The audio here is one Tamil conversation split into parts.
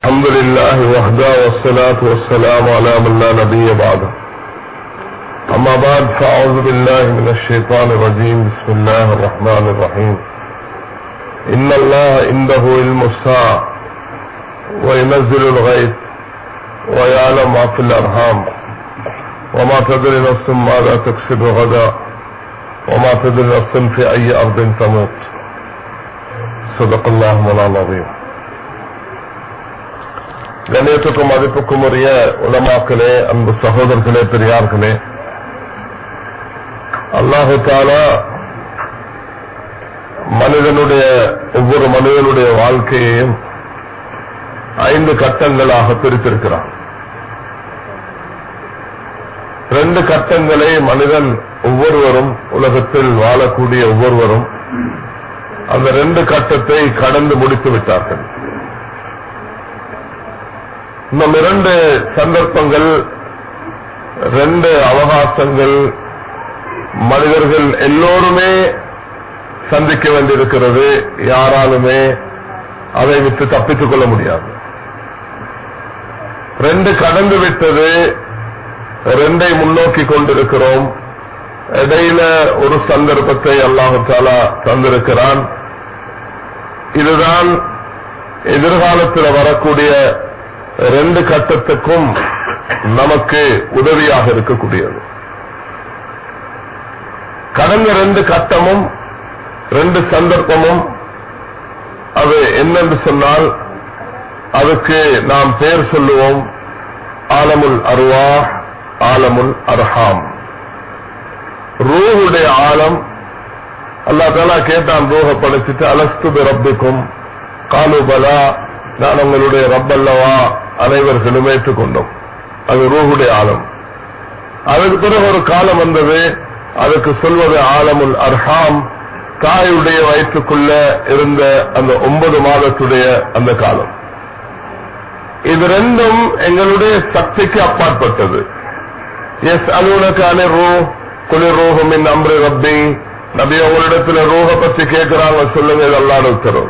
الحمد لله وحده والصلاة والسلام على من لا نبي بعده أما بعد فأعوذ بالله من الشيطان الرجيم بسم الله الرحمن الرحيم إن الله عنده علم الساعة وينزل الغيث ويعلم ما في الأرحام وما تدري نفس ماذا تكسب غدا وما تدري نفس في أي أرض تموت صدق الله مولانا العظيم கண்ணியத்துக்கும் மதிப்புக்கும் உரிய உலமாக்களே அன்பு சகோதரர்களே பெரியார்களே அல்லாஹு தாலா மனிதனுடைய ஒவ்வொரு மனிதனுடைய வாழ்க்கையையும் ஐந்து கட்டங்களாக பிரித்திருக்கிறான் ரெண்டு கட்டங்களை மனிதன் ஒவ்வொருவரும் உலகத்தில் வாழக்கூடிய ஒவ்வொருவரும் அந்த ரெண்டு கட்டத்தை கடந்து முடித்து விட்டார்கள் இன்னும் இரண்டு சந்தர்ப்பங்கள் ரெண்டு அவகாசங்கள் மனிதர்கள் எல்லோருமே சந்திக்க வேண்டியிருக்கிறது யாராலுமே அதை விட்டு தப்பித்துக் கொள்ள முடியாது ரெண்டு கடந்து விட்டது ரெண்டை முன்னோக்கி கொண்டிருக்கிறோம் இடையில ஒரு சந்தர்ப்பத்தை அல்லாஹு தாலா தந்திருக்கிறான் இதுதான் எதிர்காலத்தில் வரக்கூடிய ரெண்டு கட்டத்துக்கும் நமக்கு உதவியாக இருக்கக்கூடியது கடந்த ரெண்டு கட்டமும் ரெண்டு சந்தர்ப்பமும் அது என்னென்று சொன்னால் அதுக்கு நாம் பெயர் சொல்லுவோம் ஆலமுல் அருவா ஆலமுல் அர்ஹாம் ரூஹுடைய ஆலம் அல்லா தாலா கேட்டான் ரூஹ படைச்சிட்டு அலஸ்து ரப்பிக்கும் காலுபலா நான் உங்களுடைய ரப்பல்லவா அனைவர்களும் ஏற்றுக்கொண்டோம் அது ரூஹுடைய ஆலம் அதுக்கு பிறகு ஒரு காலம் வந்தது அதுக்கு சொல்வது ஆலமுல் அர்ஹாம் தாயுடைய வயிற்றுக்குள்ள இருந்த அந்த ஒன்பது மாதத்துடைய அந்த காலம் இது ரெண்டும் எங்களுடைய சக்திக்கு அப்பாற்பட்டது எஸ் அலுவலக்கான ரூ குளிர் ரூஹமின் அம்ரு ரப்பி நபி உங்களிடத்துல ரூஹ பத்தி கேட்கிறாங்க சொல்லுங்க இது அல்லாட உத்தரவு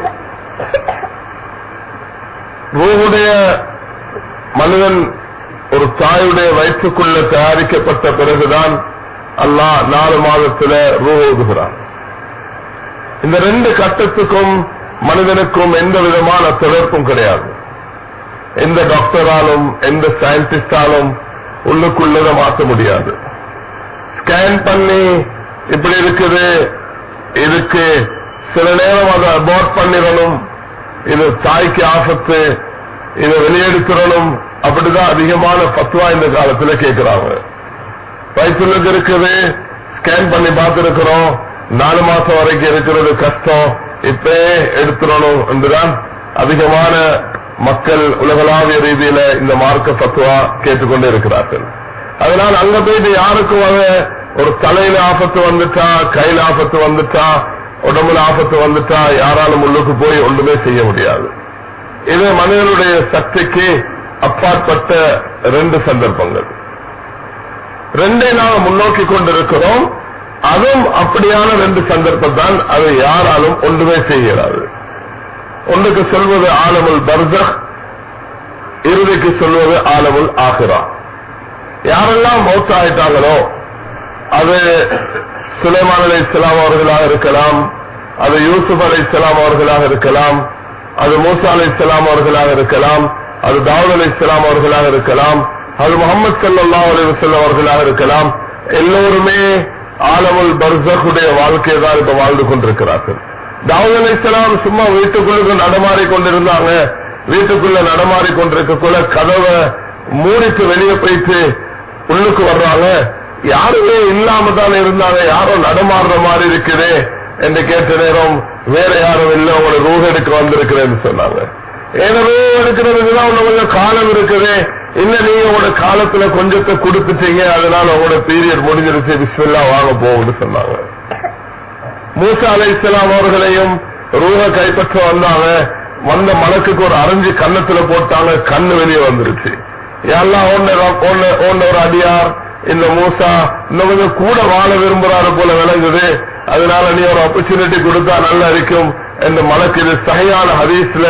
ரூஹுடைய மனிதன் ஒரு தாயுடைய வயிற்றுக்குள்ள தயாரிக்கப்பட்ட பிறகுதான் அல்லாஹ் நாலு மாதத்துல ரூ ஓதுகிறான் இந்த ரெண்டு கட்டத்துக்கும் மனிதனுக்கும் எந்த விதமான தொடர்பும் கிடையாது எந்த டாக்டராலும் எந்த சயின்டிஸ்டாலும் உள்ளுக்குள்ளதை மாற்ற முடியாது ஸ்கேன் பண்ணி இப்படி இருக்குது இதுக்கு சில நேரம் அதை அபார்ட் பண்ணிடணும் இது தாய்க்கு ஆபத்து இதை வெளியெடுக்கிறனும் அப்படிதான் அதிகமான பத்துவா இந்த காலத்துல கேட்கிறாங்க வயிற்றுக்கு இருக்குது ஸ்கேன் பண்ணி பார்த்திருக்கிறோம் நாலு மாசம் வரைக்கும் இருக்கிறது கஷ்டம் இப்பயே எடுத்துடணும் என்றுதான் அதிகமான மக்கள் உலகளாவிய ரீதியில இந்த மார்க்க பத்துவா கேட்டுக்கொண்டே இருக்கிறார்கள் அதனால் அங்க போயிட்டு யாருக்கும் அத ஒரு தலையில ஆபத்து வந்துட்டா கையில ஆபத்து வந்துட்டா உடம்புல ஆபத்து வந்துட்டா யாராலும் உள்ளுக்கு போய் ஒன்றுமே செய்ய முடியாது இது மனிதனுடைய சக்திக்கு அப்பாற்பட்ட ரெண்டு சந்தர்ப்பங்கள் ரெண்டை நாம் முன்னோக்கி கொண்டிருக்கிறோம் அதுவும் அப்படியான ரெண்டு சந்தர்ப்பம் தான் அதை யாராலும் ஒன்றுமே செய்கிறாது ஒன்றுக்கு சொல்வது ஆலமுல் பர்தக் இறுதிக்கு சொல்வது ஆலமுல் ஆகிரா யாரெல்லாம் மௌத்தாயிட்டாங்களோ அது சுலைமான் அலி இஸ்லாம் அவர்களாக இருக்கலாம் அது யூசுப் அலி இஸ்லாம் அவர்களாக இருக்கலாம் அது மூசா அலி இஸ்லாம் அவர்களாக இருக்கலாம் அது தாவூத் அலி இஸ்லாம் அவர்களாக இருக்கலாம் அது முகமது சல்லா அலி வசல்லம் அவர்களாக இருக்கலாம் எல்லோருமே ஆலமுல் பர்சகுடைய வாழ்க்கையை தான் இப்ப வாழ்ந்து கொண்டிருக்கிறார்கள் தாவூத் அலி இஸ்லாம் சும்மா வீட்டுக்குள்ளுக்கு நடமாறி கொண்டிருந்தாங்க வீட்டுக்குள்ள நடமாறி கொண்டிருக்கக்குள்ள கதவை மூடிட்டு வெளியே போயிட்டு உள்ளுக்கு வர்றாங்க யாருமே இல்லாம தான் இருந்தாங்க யாரோ நடமாடுற மாதிரி இருக்குது என்று கேட்ட நேரம் வேற யாரும் இல்ல உங்களை ரூஹ் எடுக்க வந்திருக்கிறேன்னு சொன்னாங்க ஏன்னா ரூஹ் எடுக்கிறதுக்குதான் உள்ள கொஞ்சம் காலம் இருக்குது இல்ல நீங்க உங்களோட காலத்துல கொஞ்சத்தை கொடுத்துட்டீங்க அதனால உங்களோட பீரியட் முடிஞ்சிருச்சு பிஸ்மில்லா வாங்க போகும்னு சொன்னாங்க மூசா அலை இஸ்லாம் அவர்களையும் ரூஹ கைப்பற்ற வந்தாங்க வந்த மலக்குக்கு ஒரு அரைஞ்சு கன்னத்துல போட்டாங்க கண்ணு வெளியே வந்துருச்சு எல்லாம் ஒன்னு ஒரு அடியார் இந்த மூசா இன்னும் கொஞ்சம் கூட வாழ விரும்புறாரு போல விளங்குது அதனால நீ ஒரு ஆப்பர்ச்சுனிட்டி கொடுத்தா நல்லா இருக்கும் இந்த மலக்கு இது சகையான ஹதீஸ்ல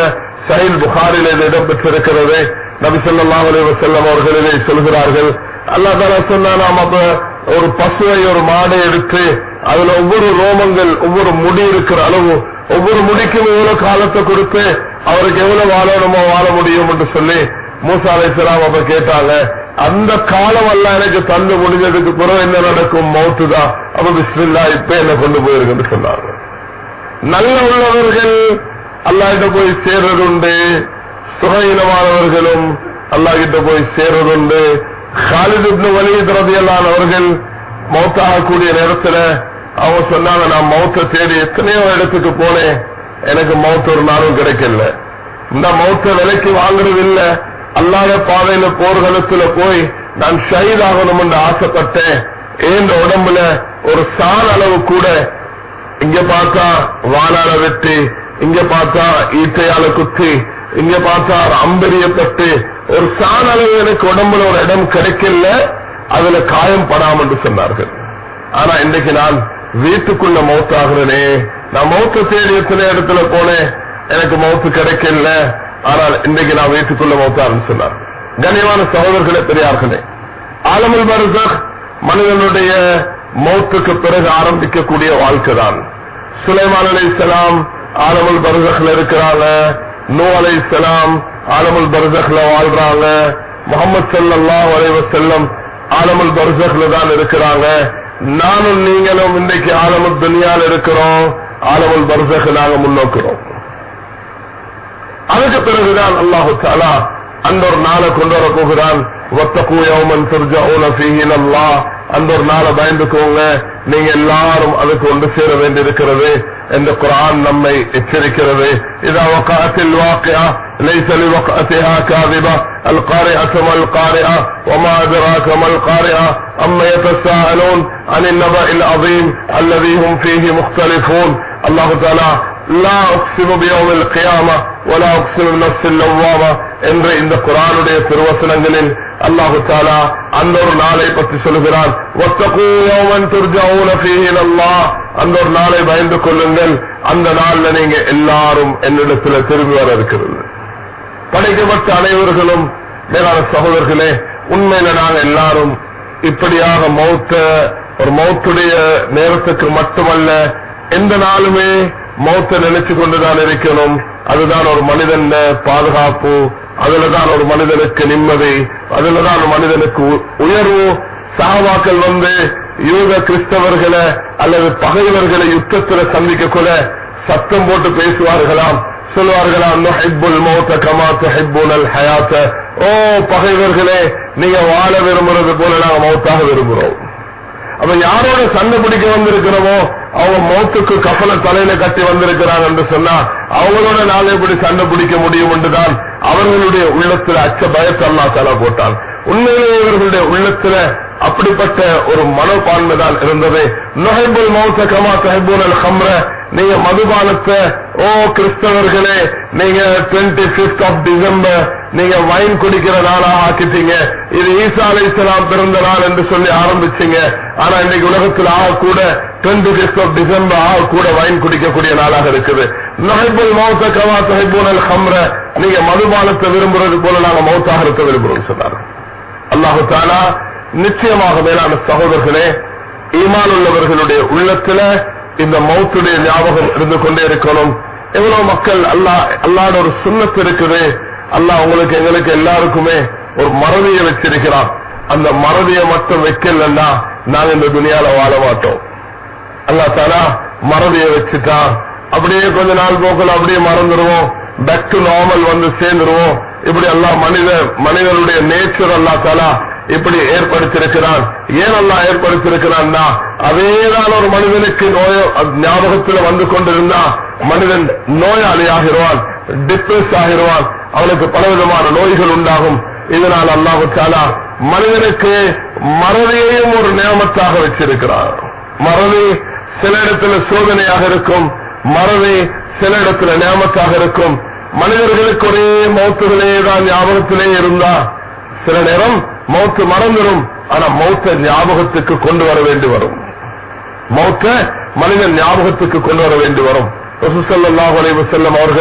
சஹீல் புகாரில் இது இடம்பெற்றிருக்கிறது நபி ஸல்லல்லாஹு அலைஹி வஸல்லம் அவர்கள் இதை சொல்கிறார்கள் அல்லாஹ் தாலா சொன்னா நாம் அப்ப ஒரு பசுவை ஒரு மாடை எடுத்து அதுல ஒவ்வொரு ரோமங்கள் ஒவ்வொரு முடி இருக்கிற அளவு ஒவ்வொரு முடிக்கும் எவ்வளவு காலத்தை கொடுத்து அவருக்கு எவ்வளவு வாழணுமோ வாழ முடியும் என்று சொல்லி மூசா அலைஹிஸ்ஸலாம் அப்ப கேட்டாங்க அந்த காலம் எல்லாம் எனக்கு தந்து முடிஞ்சதுக்கு பிறகு என்ன நடக்கும் மௌத்து தான் அப்ப பிஸ்மில்லா இப்ப என்ன கொண்டு போயிருக்குன்னு சொன்னாங்க நல்ல உள்ளவர்கள் அல்லாஹ்கிட்ட போய் சேர்றதுண்டு சுகையினமானவர்களும் அல்லாஹ்கிட்ட போய் சேர்றதுண்டு ஹாலித் இப்னு வலீத் ரலியல்லாஹு அவர்கள் மௌத்தாகக்கூடிய நேரத்துல அவங்க சொன்னாங்க நான் மௌத்த தேடி எத்தனையோ இடத்துக்கு போனேன் எனக்கு மௌத் ஒரு நாளும் கிடைக்கல இந்த மௌத்த விலைக்கு வாங்குறது இல்ல அல்லாத பாதையில போர்க்களத்துல போய் நான் ஷஹீத் ஆகணும் என்று ஆசைப்பட்டேன் ஏந்த உடம்புல ஒரு சால் அளவு கூட இங்க பார்த்தா வானால வெட்டி இங்க பார்த்தா ஈட்டையால குத்தி இங்க பார்த்தா அம்பெரியப்பட்டு ஒரு சால் அளவு எனக்கு உடம்புல ஒரு இடம் கிடைக்கல அதுல காயம் படாம என்று சொன்னார்கள் ஆனா இன்னைக்கு நான் வீட்டுக்குள்ள மௌத்தாகிறனே நான் மௌத்த தேடி எத்தனை இடத்துல போனேன் எனக்கு மௌத்து கிடைக்கல ஆனால் இன்றைக்கு நான் வீட்டுக்குள்ள மௌத்தாருன்னு சொன்னார் கனியமான சகோதரர்களே பெரியார்களே ஆலமுல் பரசக் மனிதனுடைய மௌத்துக்கு பிறகு ஆரம்பிக்கக்கூடிய வாழ்க்கை தான் சுலைமான் அலை இஸ்லாம் ஆலமுல் பரசக்ல இருக்கிறாங்க நூ அலை இஸ்லாம் ஆலமுல் பரசக்ல வாழ்றாங்க முகமது சல்லாஹ் அலைவ செல்லம் ஆலமுல் பரசக்ல தான் இருக்கிறாங்க நானும் நீங்களும் இன்றைக்கு ஆலமுல் துனியால் இருக்கிறோம் ஆலமுல் பரசக் நாங்க முன்னோக்கிறோம் அதுக்கு பிறகுதான் அல்லாஹு தாலா அந்த ஒரு நாளை கொண்டு வர போகிறான் ஒத்தக்கு யௌமன் துர்ஜவுன ஃபீஹி அல்லாஹ் அந்த ஒரு நாளை பயந்துக்கோங்க நீங்க எல்லாரும் அதுக்கு ஒன்று சேர வேண்டியிருக்கிறது இந்த குரான் நம்மை எச்சரிக்கிறது இதா வகாத்தில் வாக்கியா ليس لوقعتها كاذبة القارئة ما القارئة وما أدراك ما القارئة أما يتساءلون عن النبأ العظيم الذي هم فيه مختلفون الله تعالى لا أقسم بيوم القيامة ولا أقسم بنفس اللوامة என்று இந்த குரானுடைய திருவசனங்களில் அல்லாஹு தாலா அந்த ஒரு நாளை பற்றி சொல்கிறான் அந்த ஒரு நாளை பயந்து கொள்ளுங்கள் அந்த நாள்ல நீங்க எல்லாரும் என்னிடத்துல திரும்பி வர இருக்கிறது படைக்கப்பட்ட அனைவர்களும் மேலான சகோதரர்களே உண்மையில நாங்க எல்லாரும் இப்படியாக மௌத்த ஒரு மௌத்துடைய நேரத்துக்கு மட்டுமல்ல எந்த நாளுமே மௌத்த நினைச்சு கொண்டுதான் இருக்கணும் அதுதான் ஒரு மனிதன் பாதுகாப்பு அதுலதான் ஒரு மனிதனுக்கு நிம்மதி அதுலதான் ஒரு மனிதனுக்கு உயர்வு சகவாக்கள் வந்து யூத கிறிஸ்தவர்களை அல்லது பகைவர்களை யுத்தத்தில் சந்திக்க கூட சத்தம் போட்டு பேசுவார்களாம் சொல்வார்களாம் நுஹிப்புல் மௌத்த கமா துஹிப்புனல் ஹயாத்த ஓ பகைவர்களே நீங்க வாழ விரும்புறது போல நாங்க மௌத்தாக விரும்புறோம் அப்ப யாரோட சண்டை பிடிக்க வந்திருக்கிறோமோ அவங்க மௌத்துக்கு கப்பலை தலையில கட்டி வந்திருக்கிறாங்க என்று சொன்னா அவங்களோட நாங்க எப்படி சண்டை பிடிக்க முடியும் என்றுதான் அவர்களுடைய உள்ளத்துல அச்ச பயத்தை அல்லா தலா போட்டான் உண்மையிலேயே இவர்களுடைய உள்ளத்துல அப்படிப்பட்ட ஒரு மனப்பான்மை தான் இருந்தது நுகைபுல் மௌத்த கமா தஹபூனல் ஹம்ர நீங்க மதுபானத்தை ஓ கிறிஸ்தவர்களே நீங்க டுவெண்ட்டி பிப்த் ஆஃப் டிசம்பர் நீங்க வைன் குடிக்கிற நாளா ஆக்கிட்டீங்க இது ஈசா அலை இஸ்லாம் பிறந்த நாள் என்று சொல்லி ஆரம்பிச்சீங்க ஆனா இன்னைக்கு உலகத்தில் ஆக கூட டுவெண்ட்டி பிப்த் ஆஃப் டிசம்பர் ஆக கூட வைன் குடிக்கக்கூடிய நாளாக இருக்குது நகைபுல் மௌத்த கமா தஹபூனல் ஹம்ர நீங்க மதுபானத்தை விரும்புறது போல நாங்க மௌத்தாக இருக்க விரும்புறோம் சொன்னார் அல்லாஹு தாலா நிச்சயமாக மேலான சகோதரர்களே ஈமான் உள்ளவர்களுடைய உள்ளத்துல இந்த மௌத்துடைய ஞாபகம் இருந்து கொண்டே இருக்கணும் எவ்வளவு மக்கள் அல்லா அல்லாட ஒரு சுண்ணத்து இருக்குது அல்லாஹ் உங்களுக்கு எங்களுக்கு எல்லாருக்குமே ஒரு மறதியை வச்சிருக்கிறான் அந்த மறதியை மட்டும் வைக்கலன்னா நாங்க இந்த துணியால வாழ மாட்டோம் அல்லா தாலா மறதியை வச்சுட்டான் அப்படியே கொஞ்ச நாள் போக்கல அப்படியே மறந்துடுவோம் பேக் டு நார்மல் வந்து சேர்ந்துருவோம் இப்படி எல்லாம் மனித மனிதனுடைய நேச்சர் அல்லா தாலா இப்படி ஏற்படுத்தியிருக்கிறான் ஏன் அல்லா ஏற்படுத்தியிருக்கிறான்னா அதேதான் ஒரு மனிதனுக்கு நோய ஞாபகத்துல வந்து கொண்டிருந்தா மனிதன் நோயாளி ஆகிருவான் டிப்ரெஸ் ஆகிருவான் அவனுக்கு பலவிதமான நோய்கள் உண்டாகும் இதனால் அல்லாஹு தாலா மனிதனுக்கு மறதியையும் ஒரு நியமத்தாக வச்சிருக்கிறார் மறதி சில இடத்துல சோதனையாக இருக்கும் மறதி சில இடத்துல நியமத்தாக இருக்கும் மனிதர்களுக்கு ஒரே மௌத்துகளே தான் ஞாபகத்திலே இருந்தா சில நேரம் மௌத்து மறந்துடும் ஆனா மௌத்த ஞாபகத்துக்கு கொண்டு வர வேண்டி வரும் மௌத்த மனிதன் ஞாபகத்துக்கு கொண்டு வர வேண்டி வரும் ரசூசல்லாஹு அலைஹி வஸல்லம் அவர்கள்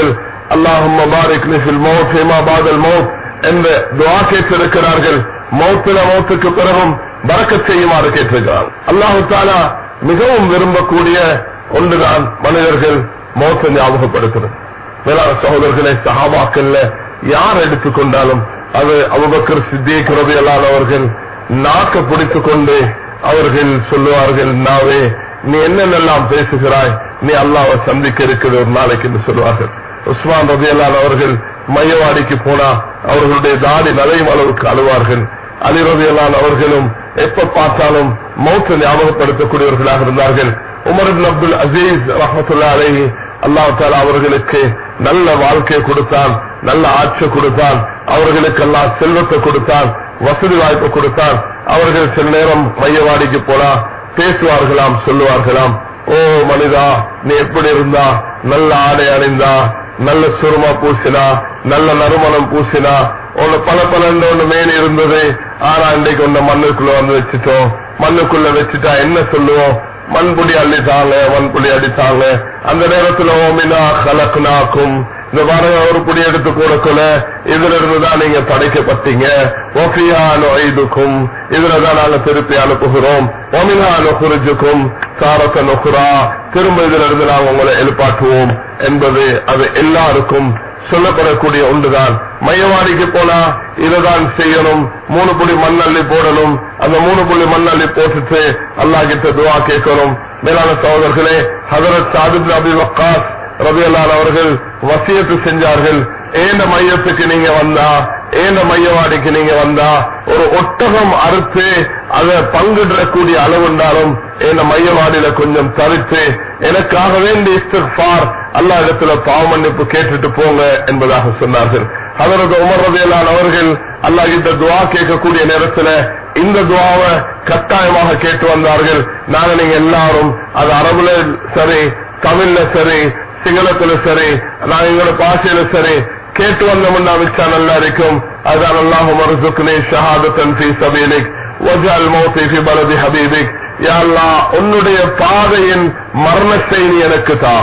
அல்லாஹும் பாரிக் ஃபில் மௌத் ஹிமா பாதல் மௌத் என்ற துவா கேட்டிருக்கிறார்கள் மௌத்தில மௌத்துக்கு பிறகும் பறக்கச் செய்யுமாறு கேட்டிருக்கிறார் அல்லாஹு தாலா மிகவும் விரும்பக்கூடிய ஒன்றுதான் மனிதர்கள் மௌத்தை ஞாபகப்படுத்துறது மேலான சகோதரர்களே சஹாபாக்கள்ல யார் எடுத்துக்கொண்டாலும் அது அபுபக்கர் சித்திக் ரபியலான் அவர்கள் நாக்க பிடித்துக் கொண்டு அவர்கள் சொல்லுவார்கள் நாவே நீ என்னென்னலாம் பேசுகிறாய் நீ அல்லாவை சந்திக்க இருக்குது ஒரு நாளைக்கு என்று சொல்லுவார்கள் உஸ்மான் ரபியலான் அவர்கள் மையவாடிக்கு போனா அவர்களுடைய தாடி நலையும் அளவுக்கு அழுவார்கள் அலி ரபியலான் அவர்களும் எப்ப பார்த்தாலும் மௌத்த ஞாபகப்படுத்தக்கூடியவர்களாக இருந்தார்கள் உமர் இப்னு அப்துல் அசீஸ் ரஹமத்துல்லா அலைஹி அல்லாஹ் தாலா அவர்களுக்கு நல்ல வாழ்க்கையை கொடுத்தான் நல்ல ஆட்சி கொடுத்தான் அவர்களுக்கு எல்லாம் செல்வத்தை கொடுத்தான் வசதி வாய்ப்பு கொடுத்தான் அவர்கள் சில நேரம் மையவாடிக்கு போனா பேசுவார்களாம் சொல்லுவார்களாம் ஓ மனிதா நீ எப்படி இருந்தா நல்ல ஆடை அணிந்தா நல்ல சுருமா பூசினா நல்ல நறுமணம் பூசினா உன்னை பல பல ஒன்று மேல் இருந்தது ஆனா இன்றைக்கு உன்னை மண்ணுக்குள்ள வந்து வச்சுட்டோம் மண்ணுக்குள்ள வச்சுட்டா என்ன சொல்லுவோம் மண்புடி அள்ளித்தாங்க மண்புடி அடித்தாங்க அந்த நேரத்துல ஓமினா கலக்குனாக்கும் இந்த பாருங்க ஒரு புடி எடுத்து கொடுக்கல இதுல இருந்துதான் நீங்க படைக்கப்பட்டீங்க ஒஃபியானுக்கும் இதுலதான் நாங்க திருப்பி அனுப்புகிறோம் ஒமினா நுகுருஜுக்கும் சாரத்த நுகுரா திரும்ப இதுல இருந்து நாங்க உங்களை எழுப்பாட்டுவோம் என்பது அது எல்லாருக்கும் சொல்லப்படக்கூடிய ஒன்றுதான் மையவாடிக்கு போனா இதுதான் செய்யணும் மூணு புள்ளி மண்ணள்ளி போடணும் அந்த மூணு புள்ளி மண்ணள்ளி போட்டுட்டு அல்லா கிட்ட துவா கேட்கணும் மேலான சகோதரர்களே ஹதரத் சாதிப் அபி வக்காஸ் ரபியல்லான் அவர்கள் வசியத்து செஞ்சார்கள் ஏந்த மையத்துக்கு நீங்க வந்தா ஏந்த மையவாடிக்கு நீங்க வந்தா ஒரு ஒட்டகம் அறுத்து அதை பங்கிடக்கூடிய அளவுண்டாலும் இந்த மையவாடியில கொஞ்சம் தவிர்த்து எனக்காக வேண்டி இஸ்திஃபார் அல்லா இடத்துல பாவ மன்னிப்பு கேட்டுட்டு போங்க என்பதாக சொன்னார்கள் அதற்கு உமர் ரபியலான் அவர்கள் அல்லா கிட்ட துவா கேட்கக்கூடிய நேரத்துல இந்த துவாவை கட்டாயமாக கேட்டு வந்தார்கள் நாங்க நீங்க எல்லாரும் அது அரபுல சரி தமிழ்ல சரி சிங்களத்துல சரி நான் எங்களோட பாஷையில சரி கேட்டு வந்தோம்னா மிச்சா நல்லா இருக்கும் அதுதான் அல்லாஹு மருசுக்குனே ஷஹாதத்தன் ஃபி சபீலிக் வஜால் மௌத்தி ஃபி பலதி ஹபீபிக் யா அல்லாஹ் உன்னுடைய பாதையின் மரணத்தை நீ எனக்கு தா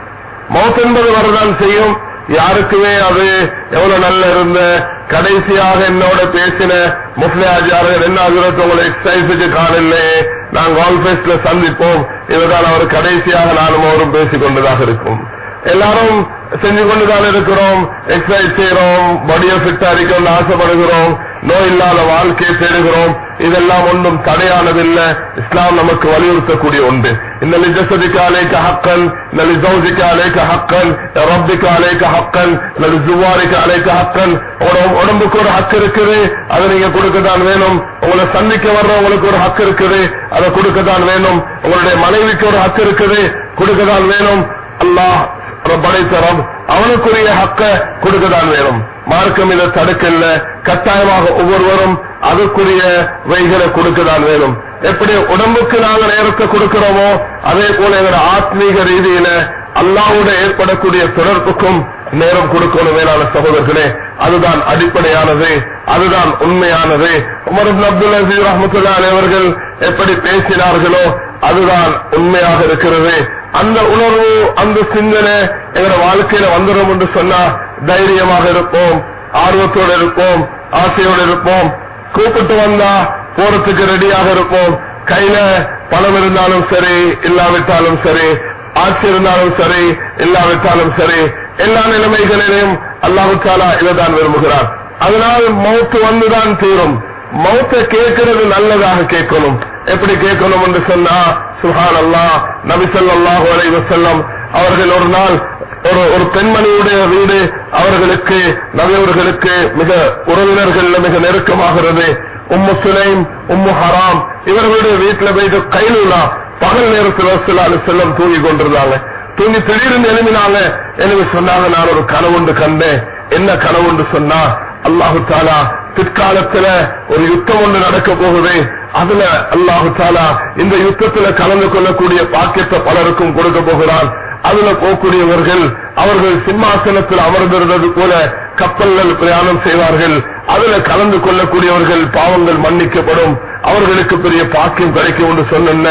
மௌத் என்பது வரதான் செய்யும் யாருக்குமே அது எவ்வளவு நல்ல இருந்த கடைசியாக என்னோட பேசின முஸ்லியாஜார்கள் என்ன அதிரத்து உங்களை எக்ஸசைஸுக்கு காணலையே நான் கால்பேஸ்ல சந்திப்போம் இதுதான் அவர் கடைசியாக நானும் அவரும் பேசிக் கொண்டதாக இருக்கும் எல்லாரும் செஞ்சு கொண்டுதான் இருக்கிறோம் எக்ஸசைஸ் செய்யறோம் பாடியை ஃபிட்டா இருக்கணும்னு ஆசைப்படுகிறோம் நோய் இல்லாத வாழ்க்கையை தேடுகிறோம் இதெல்லாம் ஒன்றும் தடையானதில்லை இஸ்லாம் நமக்கு வலியுறுத்தக்கூடிய ஒன்று இந்த லிஜசதிக்கு அலேக்க ஹக்கன் இந்த லிசௌசிக்கு அலேக்க ஹக்கன் ரப்பிக்கு அலேக்க ஹக்கன் இந்த ஜுவாரிக்கு அலேக்க ஹக்கன் உடம்புக்கு ஒரு ஹக்கு இருக்குது அதை நீங்க கொடுக்கத்தான் வேணும் உங்களை சந்திக்க வர்றவங்களுக்கு ஒரு ஹக்கு இருக்குது அதை கொடுக்கத்தான் வேணும் உங்களுடைய மனைவிக்கு ஒரு ஹக்கு இருக்குது கொடுக்கத்தான் வேணும் அல்லாஹ் படைத்த ரப் அவனுக்குரிய ஹக்க கொடுக்கத்தான் வேணும் மார்க்கம் இதை தடுக்கல கட்டாயமாக ஒவ்வொருவரும் அதுக்குரிய வைகளை கொடுக்கத்தான் வேணும் எப்படி உடம்புக்கு நாங்க நேரத்தை கொடுக்கிறோமோ அதே போல எங்களோட ஆத்மீக ரீதியில அல்லாவோட ஏற்படக்கூடிய தொடர்புக்கும் நேரம் கொடுக்கணும் மேலான சகோதரர்களே அதுதான் அடிப்படையானது அதுதான் உண்மையானது உமர் அப்துல் அசீஸ் ரஹமத்துல்லா அவர்கள் எப்படி பேசினார்களோ அதுதான் உண்மையாக இருக்கிறது அந்த உணர்வு அந்த சிந்தனை எங்களோட வாழ்க்கையில வந்துடும் என்று சொன்னா தைரியமாக இருப்போம் ஆர்வத்தோடு இருப்போம் ஆசையோடு இருப்போம் கூப்பிட்டு வந்தா போறதுக்கு ரெடியாக இருப்போம் கையில பணம் இருந்தாலும் சரி இல்லாவிட்டாலும் சரி ஆட்சி இருந்தாலும் சரி இல்லாவிட்டாலும் சரி எல்லா நிலைமைகளிலும் அல்லாவுக்காலா இதைதான் விரும்புகிறார் அதனால் மௌத்து வந்துதான் தீரும் மௌத்தை கேட்கிறது நல்லதாக கேட்கணும் எப்படி கேட்கணும் என்று சொன்னா சுஹான் அல்லா நபிசல்லாஹு அலை வசல்லம் அவர்கள் ஒரு நாள் ஒரு ஒரு பெண்மணியுடைய வீடு அவர்களுக்கு நபியவர்களுக்கு மிக உறவினர்கள் மிக நெருக்கமாகிறது உம்மு சுலைம் உம்மு ஹராம் இவர்களுடைய வீட்டுல போயிட்டு கைலுலா பகல் நேரத்தில் செல்லம் தூங்கி கொண்டிருந்தாங்க தூங்கி திடீர்னு எழுப்பினாங்க எழுப்பி சொன்னாங்க நான் ஒரு கனவுண்டு கண்டேன் என்ன கனவுண்டு சொன்னா அல்லாஹு தாலா பிற்காலத்துல ஒரு யுத்தம் ஒன்று நடக்க போகுது அதுல அல்லாஹு தாலா இந்த யுத்தத்துல கலந்து கொள்ளக்கூடிய பாக்கியத்தை பலருக்கும் கொடுக்க போகிறான் அதுல போகக்கூடியவர்கள் அவர்கள் சிம்மாசனத்தில் அமர்ந்திருந்தது போல கப்பல்கள் பிரயாணம் செய்வார்கள் அதுல கலந்து கொள்ளக்கூடியவர்கள் பாவங்கள் மன்னிக்கப்படும் அவர்களுக்கு பெரிய பாக்கியம் கிடைக்கும் என்று சொன்ன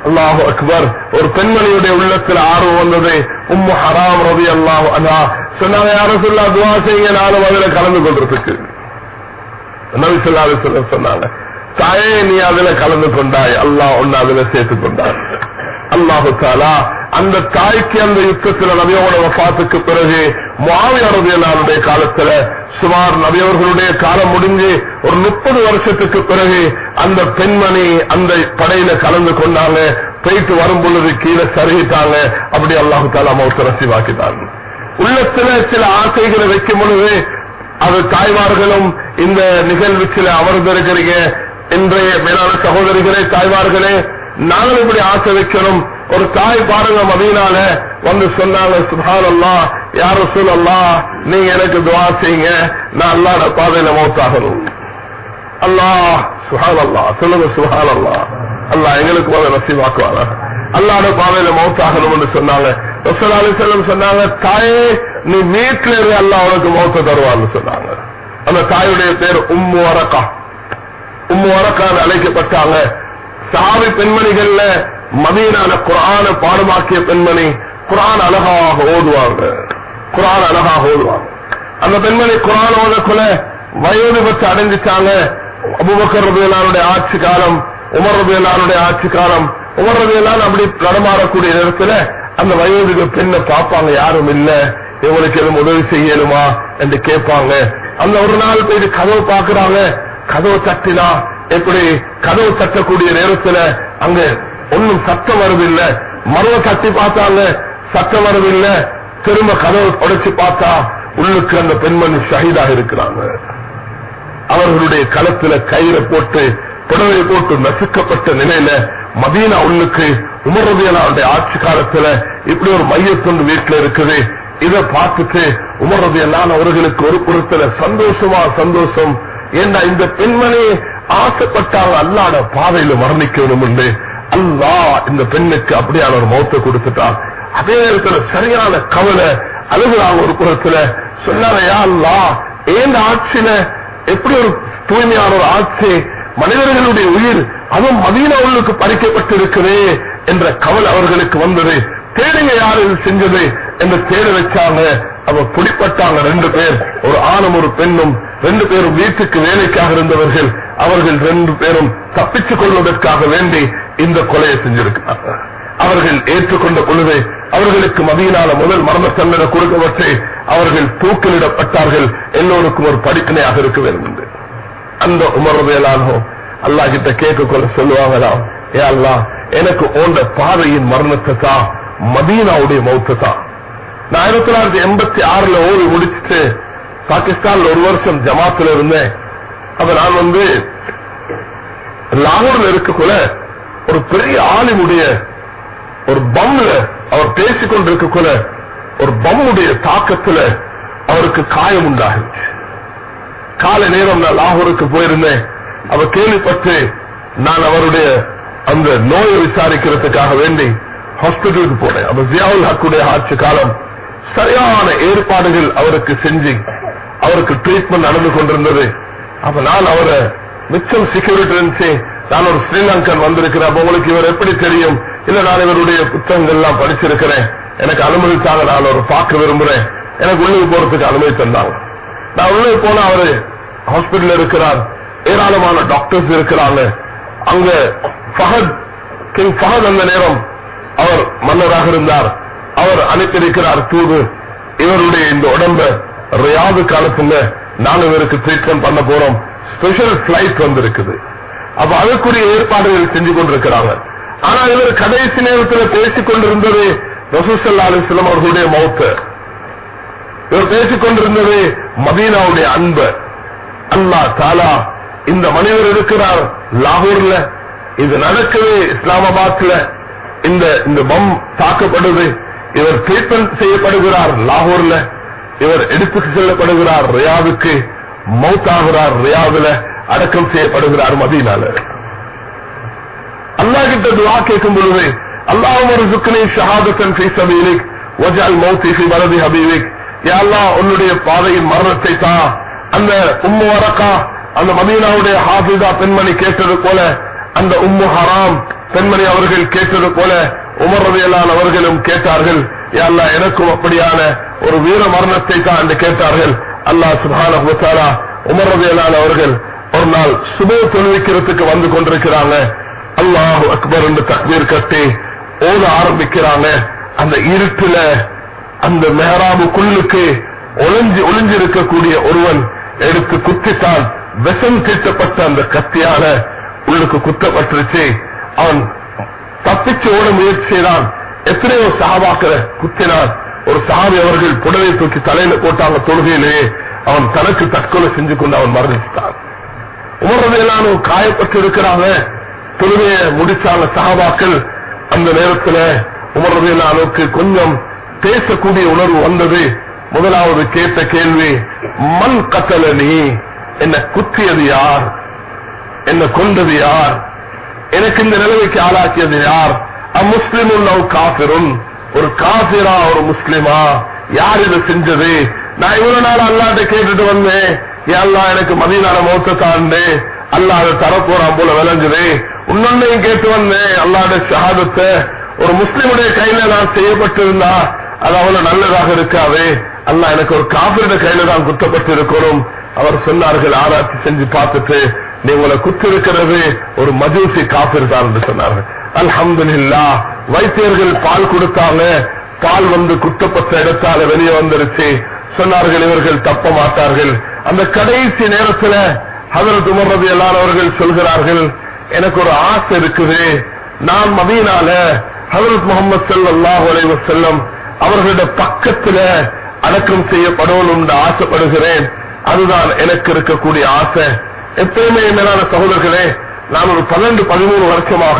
அல்லாஹு அக்பர் ஒரு பெண்மணியுடைய உள்ளத்தில் ஆர்வம் வந்தது உம்மு ஹராம் ரவி அல்லாஹு அண்ணா சொன்னாங்க யாரும் சொல்லா துவா செய்யுங்க நானும் அதுல கலந்து கொண்டிருக்கு நபி ஸல்லல்லாஹு அலைஹி வஸல்லம் சொன்னாங்க தாயே நீ அதுல கலந்து கொண்டாய் அல்லாஹ் ஒன்னு அதுல சேர்த்துக் கொண்டாய் அல்லாஹு தாலா அந்த தாய்க்கு அந்த யுத்தத்தில் நபியோட வஃபாத்துக்கு பிறகு முஆவியருடைய காலத்துல சுமார் நபியவர்களுடைய காலம் முடிஞ்சு ஒரு முப்பது வருஷத்துக்கு பிறகு அந்த பெண்மணி அந்த படையில கலந்து கொண்டாங்க போயிட்டு வரும் பொழுது கீழே சருகிட்டாங்க அப்படி அல்லாஹு தாலா மௌத்த நசிவாக்கிட்டாங்க உள்ளத்துல சில ஆசைகளை வைக்கும் பொழுது அது தாய்மார்களும் இந்த நிகழ்வுச்சில அமர்ந்திருக்கிறீங்க இன்றைய மேலான சகோதரிகளே தாய்மார்களே நாங்கள் இப்படி ஆசை வைக்கணும் ஒரு தாய் பாருங்க மதியனால வந்து சொன்னாங்க சுஹான் அல்லா யாரும் சொல்லல்லா நீங்க எனக்கு துவா செய்யுங்க நான் அல்லாட பாதையில மௌத்தாகணும் அல்லாஹ் சுஹான் அல்லா சொல்லுங்க சுஹான் அல்லா அல்லாஹ் எங்களுக்கு போத நசீவாக்குவாங்க அல்லாட பாதையில மௌத்தாகணும்னு சொன்னாங்க ரசூல் செல்லம் சொன்னாங்க தாயே நீ வீட்டுல இரு அல்லாஹ் உனக்கு மௌத்த தருவான்னு சொன்னாங்க அந்த தாயுடைய பேர் உம்மு வரக்கா உம்மு வரக்கான்னு அழைக்கப்பட்டாங்க சாவி பெண்மணிகள்ல மதீனான குரான பாடமாக்கிய பெண்மணி குரான் அழகாக ஓதுவாங்க குரான் அழகாக ஓதுவாங்க அந்த பெண்மணி குரான் ஓதக்குள்ள வயது பற்றி அடைஞ்சிட்டாங்க அபுபக்கர் ரபியலானுடைய ஆட்சி காலம் உமர் ரபியலானுடைய ஆட்சி காலம் உமர் ரபியலான் அப்படி நடமாடக்கூடிய நேரத்துல அந்த வயோதிக பெண்ணை பார்ப்பாங்க யாரும் இல்ல இவங்களுக்கு எதுவும் உதவி செய்யணுமா என்று கேட்பாங்க அந்த ஒரு நாள் போயிட்டு கதவு பாக்குறாங்க கதவு தட்டினா எப்படி கதவு தட்டக்கூடிய நேரத்துல அங்க ஒன்னும் சத்தம் வருதில்லை மரவ தட்டி பார்த்தாங்க சத்தம் வருதில்லை திரும்ப கதவு உடைச்சு பார்த்தா உள்ளுக்கு அந்த பெண்மணி ஷஹீதாக இருக்கிறாங்க அவர்களுடைய களத்துல கயிறை போட்டு புடவை போட்டு நசுக்கப்பட்ட நிலையில மதீனா உள்ளுக்கு உமரதியலாவுடைய ஆட்சி காலத்துல இப்படி ஒரு மையத்தொண்டு வீட்டுல இருக்குது இதை பார்த்துட்டு உமரதியலான் அவர்களுக்கு ஒரு புறத்துல சந்தோஷமா சந்தோஷம் ஏன்னா இந்த பெண்மணி ஆசைப்பட்டாங்க அல்லாட பாதையில மரணிக்கணும் என்று அல்லா இந்த பெண்ணுக்கு அப்படியான ஒரு மௌத்தை கொடுத்துட்டான் அதே நேரத்துல சரியான கவலை அழுகுறாங்க ஒரு புறத்துல சொன்னாரையா அல்லா ஏன் ஆட்சியில எப்படி ஒரு தூய்மையான ஒரு ஆட்சி மனிதர்களுடைய உயிர் அதுவும் மதீன உள்ளுக்கு பறிக்கப்பட்டு இருக்குது என்ற கவலை அவர்களுக்கு வந்தது தேடுங்க யார் இது செஞ்சது என்று தேட வச்சாங்க அவ பிடிப்பட்டாங்க ரெண்டு பேர் ஒரு ஆணும் ஒரு பெண்ணும் ரெண்டு பேரும் வீட்டுக்கு வேலைக்காக இருந்தவர்கள் அவர்கள் ரெண்டு பேரும் தப்பித்துக் கொள்வதற்காக வேண்டி இந்த கொலையை செஞ்சிருக்கிறாங்க அவர்கள் ஏற்றுக்கொண்ட பொழுது அவர்களுக்கு மதியினால முதல் மரண தண்டனை கொடுக்கப்பட்டு அவர்கள் தூக்கிலிடப்பட்டார்கள் எல்லோருக்கும் ஒரு படிப்பினையாக இருக்க வேண்டும் என்று அந்த உமர்வேலானோ அல்லா கிட்ட கேட்க கொள்ள சொல்லுவாங்களாம் ஏ அல்லா எனக்கு ஓண்ட பாதையின் மரணத்தை தான் மதீனாவுடைய மௌத்தை தான் நான் ஆயிரத்தி தொள்ளாயிரத்தி எண்பத்தி ஆறுல ஓடி முடிச்சுட்டு பாகிஸ்தான்ல ஒரு வருஷம் ஜமாத்துல இருந்தேன் அப்ப நான் வந்து லாகூர்ல இருக்கக்குள்ள ஒரு பெரிய ஆலிமுடைய ஒரு பம்ல அவர் பேசிக்கொண்டிருக்கக்குள்ள ஒரு பம்முடைய தாக்கத்துல அவருக்கு காயம் உண்டாகிச்சு காலை நேரம் நான் லாகூருக்கு போயிருந்தேன் அவ கேள்விப்பட்டு நான் அவருடைய அந்த நோயை விசாரிக்கிறதுக்காக வேண்டி ஹாஸ்பிட்டலுக்கு போனேன் அப்ப ஜியாவுல் ஹக்குடைய ஆட்சி காலம் சரியான ஏற்பாடுகள் அவருக்கு செஞ்சு அவருக்கு ட்ரீட்மெண்ட் நடந்து கொண்டிருந்தது அப்ப நான் அவரை மிச்சம் செக்யூரிட்டி இருந்துச்சு நான் ஒரு ஸ்ரீலங்கன் வந்திருக்கிறேன் அப்ப உங்களுக்கு இவர் எப்படி தெரியும் இல்ல நான் இவருடைய புத்தகங்கள் எல்லாம் படிச்சிருக்கிறேன் எனக்கு அனுமதித்தாங்க நான் ஒரு பார்க்க விரும்புறேன் எனக்கு உள்ளே போறதுக்கு அனுமதி தந்தாங்க நான் உள்ளே போனா அவரு ஹாஸ்பிட்டல் இருக்கிறார் ஏராளமான டாக்டர்ஸ் இருக்கிறாங்க அங்க ஃபஹத் கிங் ஃபஹத் அந்த நேரம் அவர் மன்னராக இருந்தார் அவர் அனுப்பியிருக்கிறார் தூது இவருடைய இந்த உடம்ப ரியாது காலத்துல நானும் இவருக்கு ட்ரீட்மெண்ட் பண்ண போறோம் ஸ்பெஷல் பிளைட் வந்திருக்குது அப்ப அதற்குரிய ஏற்பாடுகள் செஞ்சு கொண்டிருக்கிறாங்க ஆனா இவர் கடைசி நேரத்தில் பேசிக் கொண்டிருந்தது ரசூசல்லா அலிஸ்லாம் அவர்களுடைய மௌத்த இவர் பேசிக் கொண்டிருந்தது மதீனாவுடைய அன்பு அல்லா தாலா இந்த மனிதர் இருக்கிறார் லாகூர்ல இது நடக்குது இஸ்லாமாபாத்ல இந்த இந்த பம் தாக்கப்படுது இவர் ட்ரீட்மெண்ட் செய்யப்படுகிறார் லாகூர்ல இவர் எடுத்து செல்லப்படுகிறார் ரியாவுக்கு மௌத்தாகிறார் ரியாவுல அடக்கம் செய்யப்படுகிறார் மதீனால அல்லா கிட்ட துவா கேட்கும் பொழுது அல்லாஹ் ஒரு சுக்கனை ஷஹாதத்தன் ஃபீ சபீலிக் வஜால் மௌத்தி ஃபீ வலதி ஹபீபிக் யா அல்லாஹ் உன்னுடைய பாதையின் மரணத்தை தா அந்த உம்மு வரக்கா அந்த மதீனாவுடைய ஹாஃபிதா பெண்மணி கேட்டது போல அந்த உம்மு ஹராம் பெண்மணி அவர்கள் கேட்டது போல உமர் ரவியலான் அவர்களும் கேட்டார்கள் யா அல்லாஹ் எனக்கும் அப்படியான ஒரு வீர மரணத்தை தான் என்று கேட்டார்கள் அல்லாஹ் சுப்ஹானஹு வ தஆலா உமர் ரவியலான் அவர்கள் ஒரு நாள் சுப தொழுவிக்கிறதுக்கு வந்து கொண்டிருக்கிறாங்க அல்லாஹு அக்பர் என்று தக்பீர் கட்டி ஓத ஆரம்பிக்கிறாங்க அந்த இருட்டுல அந்த மெஹராபுக்குள்ளுக்கு ஒளிஞ்சு ஒளிஞ்சிருக்கக்கூடிய ஒருவன் எடுத்து குத்தித்தான் விஷம் தீட்டப்பட்ட அந்த கத்தியால உள்ளுக்கு குத்தப்பட்டுருச்சு அவன் தப்பிச்சு ஓட முயற்சி செய்தான் எத்தனையோ சகாபாக்கிற குத்தினான் ஒரு சகாபி அவர்கள் புடவை தூக்கி தலையில போட்டாங்க தொழுகையிலே அவன் தனக்கு தற்கொலை செஞ்சு கொண்டு அவன் மரணிச்சிட்டான் உமரதையெல்லாம் காயப்பட்டு இருக்கிறாங்க தொழுகையை முடிச்சாங்க சகாபாக்கள் அந்த நேரத்துல உமரதையெல்லானுக்கு கொஞ்சம் பேசக்கூடிய உணர்வு வந்தது முதலாவது கேட்ட கேள்வி மண் கத்தல நீ என்ன குத்தியது யார் என்ன கொண்டது யார் எனக்கு இந்த நிலைமைக்கு ஆளாக்கியது யார் அம்முஸ்லிமும் நவ் காபிரும் ஒரு காபிரா ஒரு முஸ்லிமா யார் இதை செஞ்சது நான் இவ்வளவு நாள் அல்லாட்ட கேட்டுட்டு வந்தேன் ஏன் அல்லாஹ் எனக்கு மதியனால மௌத்த தாண்டு அல்லாஹ் அதை தரப்போறான் போல விளைஞ்சது இன்னொன்னையும் கேட்டு வந்தேன் அல்லாட ஷஹாதத்தை ஒரு முஸ்லிமுடைய கையில நான் செய்யப்பட்டிருந்தா அது அவ்வளவு நல்லதாக இருக்காது அல்லாஹ் எனக்கு ஒரு காபிரிட கையில தான் குத்தப்பட்டு இருக்கணும் அவர் சொன்னார்கள் ஆராய்ச்சி செஞ்சு பார்த்துட்டு நீ உங்களை குத்திருக்கிறது ஒரு மஜூசி காபிர் தான் என்று சொன்னார்கள் அல்ஹம்துலில்லா வைத்தியர்கள் பால் கொடுத்தாங்க பால் வந்து குத்தப்பட்ட இடத்தால வெளியே வந்துருச்சு சொன்னார்கள் இவர்கள் தப்ப மாட்டார்கள் அந்த கடைசி நேரத்துல ஹதரத் உமர் ரதி அவர்கள் சொல்கிறார்கள் எனக்கு ஒரு ஆசை இருக்குது நான் மதீனால ஹதரத் முகமது ஸல்லல்லாஹு அலைஹி வஸல்லம் அவர்களுடைய பக்கத்துல அடக்கம் செய்யப்படணும் என்று ஆசைப்படுகிறேன் அதுதான் எனக்கு இருக்கக்கூடிய ஆசை எப்பயுமே மேலான சகோதரர்களே நான் ஒரு பன்னெண்டு பதிமூணு வருஷமாக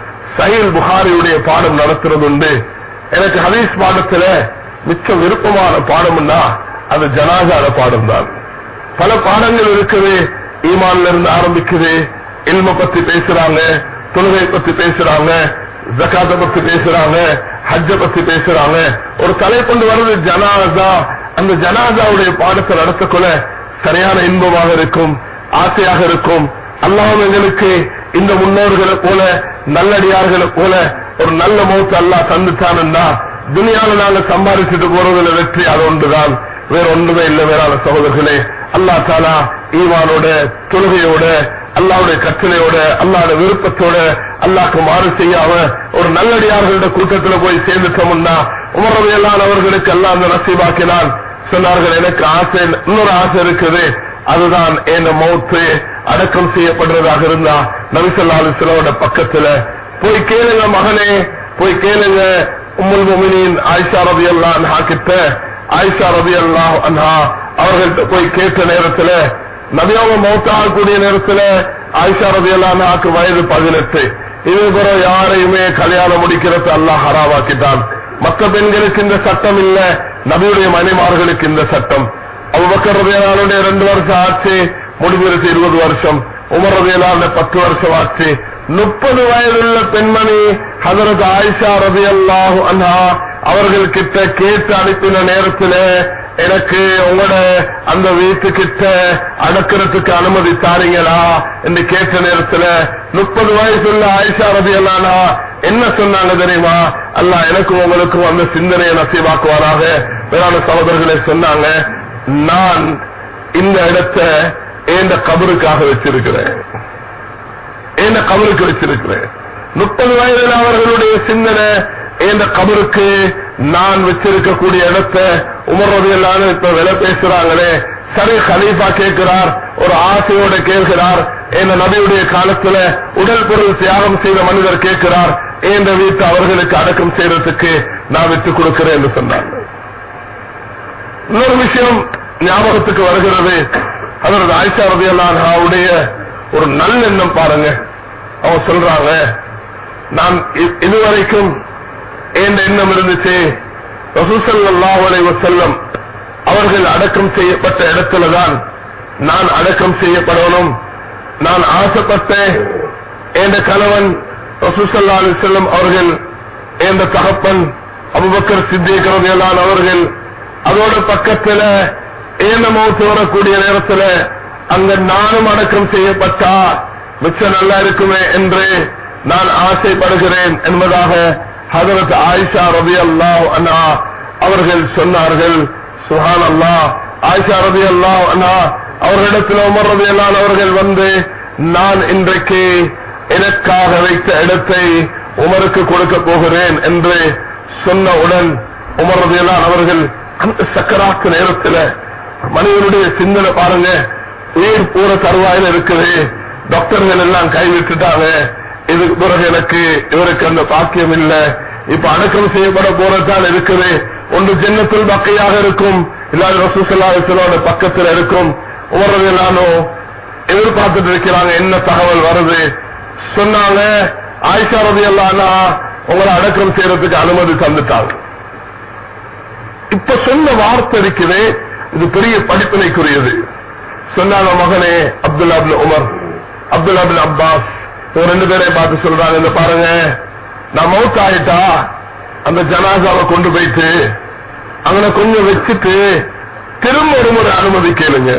சஹீல் புகாரியுடைய பாடம் நடத்துறது உண்டு எனக்கு ஹதீஸ் பாடத்துல மிச்ச விருப்பமான பாடம்னா அது ஜனாதார பாடம் தான் பல பாடங்கள் இருக்குது ஈமான்ல இருந்து ஆரம்பிக்குது இல்ம பத்தி பேசுறாங்க தொழுகை பத்தி பேசுறாங்க ஜக்காத்த பத்தி பேசுறாங்க ஹஜ்ஜ பத்தி பேசுறாங்க ஒரு தலை கொண்டு வர்றது ஜனாதா அந்த ஜனாதாவுடைய பாடத்தை நடத்தக்கொள்ள சரியான இன்பமாக இருக்கும் ஆசையாக இருக்கும் அல்லாஹ் எங்களுக்கு இந்த முன்னோர்களை போல நல்லடியார்களை போல ஒரு நல்ல மௌத்து அல்லாஹ் தந்துட்டானுன்னா துனியால நாங்க சம்பாதிச்சுட்டு போறதுல வெற்றி அது ஒன்றுதான் வேற ஒன்றுமே இல்லை வேறான சகோதரர்களே அல்லா தாலா ஈவானோட தொழுகையோட அல்லாவுடைய கட்டளையோட அல்லாட விருப்பத்தோட அல்லாக்கு மாறு செய்யாம ஒரு நல்லடியார்களோட கூட்டத்துல போய் சேர்ந்துட்டோம்னா உமரவையெல்லாம் அவர்களுக்கு எல்லாம் அந்த நசீபாக்கினான் சொன்னார்கள் எனக்கு ஆசை இன்னொரு ஆசை இருக்குது அதுதான் என் மௌத்து அடக்கம் செய்யப்படுறதாக இருந்தா நபிசல்லாலு சிலவோட பக்கத்துல போய் கேளுங்க மகனே போய் கேளுங்க உம்முல் முமினின் ஆயிஷா ரவி அல்லா கிட்ட ஆயிஷா ரவி அல்லா அன்ஹா அவர்கள்ட்ட போய் கேட்ட நேரத்துல நபியாவ மௌத்தாகக்கூடிய நேரத்துல ஆயிஷா ரவி அல்லாக்கு வயது பதினெட்டு இது பிறகு யாரையுமே கல்யாணம் முடிக்கிறது அல்லாஹ் ஹராவாக்கிட்டான் மற்ற பெண்களுக்கு இந்த சட்டம் இல்ல நபியுடைய மனைமார்களுக்கு இந்த சட்டம் அவ்வக்கர் ரதையாளுடைய ரெண்டு வருஷம் ஆச்சு முடிஞ்சிருச்சு இருபது வருஷம் உமர் ரதையலான பத்து வருஷம் ஆச்சு முப்பது வயதுள்ள பெண்மணி ஹதரத் ஆயிஷா ரதி அல்லாஹு அன்ஹா அவர்கள் கிட்ட கேட்டு அனுப்பின நேரத்துல எனக்கு உங்களோட அந்த வீட்டுக்கிட்ட அடக்கிறதுக்கு அனுமதி தாரீங்களா என்று கேட்ட நேரத்துல முப்பது வயசுள்ள ஆயிஷா ரதி அல்லானா என்ன சொன்னாங்க தெரியுமா அல்லாஹ் எனக்கும் உங்களுக்கும் அந்த சிந்தனையை நசீவாக்குவாராக வேளாண் சகோதரர்களை சொன்னாங்க நான் இந்த இடத்தை எந்த கபருக்காக வச்சிருக்கிறேன் எந்த கபருக்கு வச்சிருக்கிறேன் முப்பது வயதில் அவர்களுடைய சிந்தனை எந்த கபருக்கு நான் வச்சிருக்கக்கூடிய இடத்தை உமர்றது எல்லாம் இப்ப விலை பேசுறாங்களே சரி கலீஃபா கேட்கிறார் ஒரு ஆசையோட கேட்கிறார் என்ற நபியுடைய காலத்துல உடல் பொருள் தியாகம் செய்த மனிதர் கேட்கிறார் என்ற வீட்டு அவர்களுக்கு அடக்கம் செய்யறதுக்கு நான் விட்டுக் கொடுக்கிறேன் என்று சொன்னாங்க இன்னொரு விஷயம் ஞாபகத்துக்கு வருகிறது அதற்கு ஆயிஷா ரதியல்லாவுடைய ஒரு நல்லெண்ணம் பாருங்க அவங்க சொல்றாங்க நான் இ- இதுவரைக்கும் என் எண்ணம் இருந்துச்சு ரசூசல்லாஹு அலைஹி வஸல்லம் அவர்கள் அடக்கம் செய்யப்பட்ட இடத்துலதான் நான் அடக்கம் செய்யப்படணும் நான் ஆசைப்பட்டேன் என்ற கணவன் ரசூசல்லா அலி செல்லம் அவர்கள் என்ற தகப்பன் அபுபக்கர் சித்திக் ரலியல்லாஹு அவர்கள் அதோட பக்கத்துல ஏன மௌத்து வரக்கூடிய நேரத்துல அங்க நானும் அடக்கம் செய்யப்பட்டா மிச்சம் நல்லா இருக்குமே என்று நான் ஆசைப்படுகிறேன் என்பதாக ஹதரத் ஆயிஷா ரபி அல்லாஹ் அண்ணா அவர்கள் சொன்னார்கள் சுஹான் அல்லாஹ் ஆயிஷா ரபி அல்லாஹ் அண்ணா அவர்களிடத்தில் உமர் ரபி அல்லான் அவர்கள் வந்து நான் இன்றைக்கு எனக்காக வைத்த இடத்தை உமருக்கு கொடுக்க போகிறேன் என்று சொன்னவுடன் உமர் ரபி அல்லான் அவர்கள் அந்த சக்கராக்கு நேரத்தில் மனிதனுடைய சிந்தனை பாருங்க உயிர் போற தருவாயில் இருக்குது டாக்டர்கள் எல்லாம் கைவிட்டுட்டாங்க இதுக்கு பிறகு எனக்கு இவருக்கு அந்த பாக்கியம் இல்ல இப்ப அடக்கம் செய்யப்பட போறதுதான் இருக்குது ஒன்று ஜென்னத்தில் பக்கையாக இருக்கும் இல்லாத ரசூசல்லாசலோட பக்கத்தில் இருக்கும் உமரது நானும் எதிர்பார்த்துட்டு இருக்கிறாங்க என்ன தகவல் வருது சொன்னாங்க ஆயிஷா ரவி எல்லாம் உங்களை அடக்கம் செய்யறதுக்கு அனுமதி தந்துட்டாங்க இப்ப சொன்ன வார்த்தை இருக்குது இது பெரிய படிப்பினைக்குரியது சொன்னாங்க மகனே Abdullah Abdul Umar Abdullah Abdul Abbas இவங்க ரெண்டு பேரையும் பார்த்து சொல்றாங்க இந்த பாருங்க நான் மவுத் ஆயிட்டா அந்த ஜனாசாவை கொண்டு போயிட்டு அங்கன கொஞ்சம் வச்சுட்டு திரும்ப ஒரு முறை அனுமதி கேளுங்க